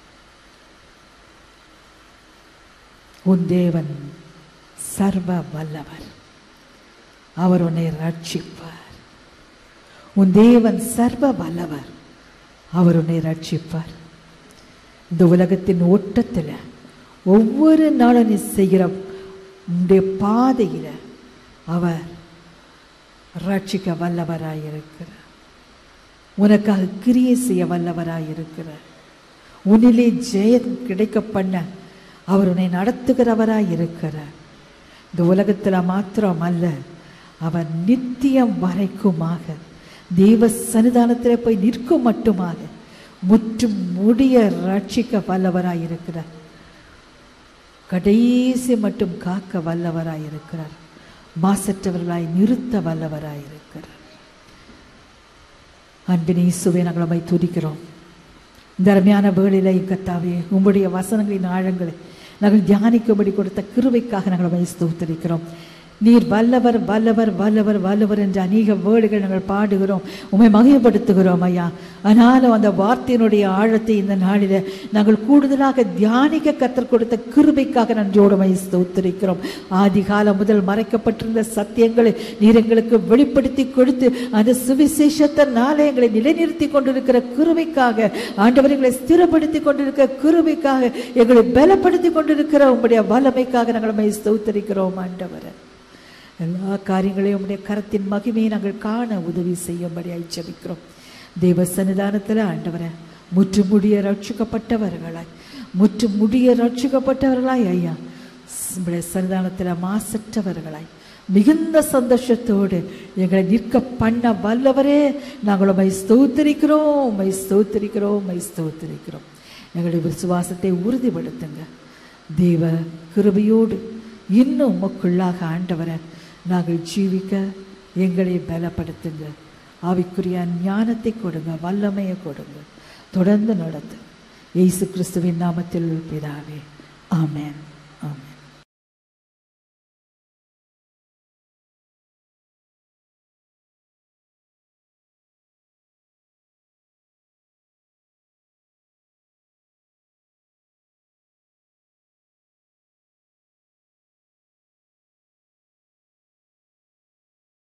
உன் தேவன் சர்வ வல்லவர் அவர் உன்னை ரட்சிப்பார் உன் தேவன் சர்வ வல்லவர் அவர் உன்னை ரட்சிப்பார் இந்த உலகத்தின் ஓட்டத்தில் ஒவ்வொரு நாளும் நீ செய்கிற உன்னுடைய பாதையில் அவர் ரட்சிக்க வல்லவராய் இருக்கிறார் உனக்காக கிரியை செய்ய வல்லவராய் இருக்கிறார் உன்னிலே ஜெயம் கிடைக்க பண்ண அவர் உன்னை நடத்துகிறவராய் இருக்கிறார் இந்த உலகத்தில் மாத்திரம் அல்ல அவர் நித்தியம் வரைக்குமாக தெய்வ சன்னிதானத்தில் போய் நிற்கும் மட்டுமாக முற்றும் முடிய ரட்சிக்க வல்லவராய் இருக்கிறார் கடைசி மட்டும் காக்க வல்லவராய் இருக்கிறார் மாசற்றவர்களாய் நிறுத்த வல்லவராய் இருக்கிறார் அன்பின் இயேசுவை நாங்கள் உம்மை துதிக்கிறோம் இந்த அருமையான வேளையில கத்தாவே உம்முடைய வசனங்களின் ஆழங்களை நாங்கள் தியானிக்கும்படி கொடுத்த கிருபைக்காக நாங்கள் உம்மை ஸ்தோத்திரிக்கிறோம் நீர் வல்லவர் வல்லவர் வல்லவர் வல்லவர் என்ற அநேக வேர்டுகள் நாங்கள் பாடுகிறோம் உம்மை மகிமைப்படுத்துகிறோம் ஐயா ஆனாலும் அந்த வார்த்தையினுடைய ஆழத்தை இந்த நாளில் நாங்கள் கூடுதலாக தியானிக்க கத்தர் கொடுத்த கிருபைக்காக நன்றியோடுமை ஸ்தோத்திரிக்கிறோம் ஆதி காலம் முதல் மறைக்கப்பட்டிருந்த சத்தியங்களை நீர் எங்களுக்கு வெளிப்படுத்தி கொடுத்து அந்த சுவிசேஷத்தினாலே எங்களை நிலைநிறுத்தி கொண்டிருக்கிற கிருபைக்காக ஆண்டவர்களை ஸ்திரப்படுத்தி கொண்டிருக்கிற கிருபைக்காக எங்களை பலப்படுத்தி கொண்டிருக்கிற உங்களுடைய வல்லமைக்காக நாங்கள் உம்மை ஸ்தோத்திரிக்கிறோம் ஆண்டவரை எல்லா காரியங்களையும் உம்முடைய கரத்தின் மகிமையை நாங்கள் காண உதவி செய்யும்படியாய் ஜெபிக்கிறோம் தேவ சன்னிதானத்தில் ஆண்டவரை முற்றுமுடிய ரட்சிக்கப்பட்டவர்களாய் முற்றுமுடிய ரட்சிக்கப்பட்டவர்களாய் ஐயா உம்முடைய சன்னிதானத்தில் மாசற்றவர்களாய் மிகுந்த சந்தோஷத்தோடு எங்களை நிற்க பண்ண வல்லவரே நாங்கள் உம்மை ஸ்தோத்திரிக்கிறோம் உம்மை ஸ்தோத்திரிக்கிறோம் உம்மை ஸ்தோத்திரிக்கிறோம் எங்களுடைய விசுவாசத்தை உறுதிப்படுத்துங்க தேவ கிருபையோடு இன்னும் உமக்குள்ளாக ஆண்டவரை நாங்கள் ஜீவிக்க எங்களை பலப்படுத்துங்க ஆவிக்குரிய ஞானத்தை கொடுங்க வல்லமையை கொடுங்க தொடர்ந்து நடத்து இயேசு கிறிஸ்துவின் நாமத்தில் பிதாவே ஆமென்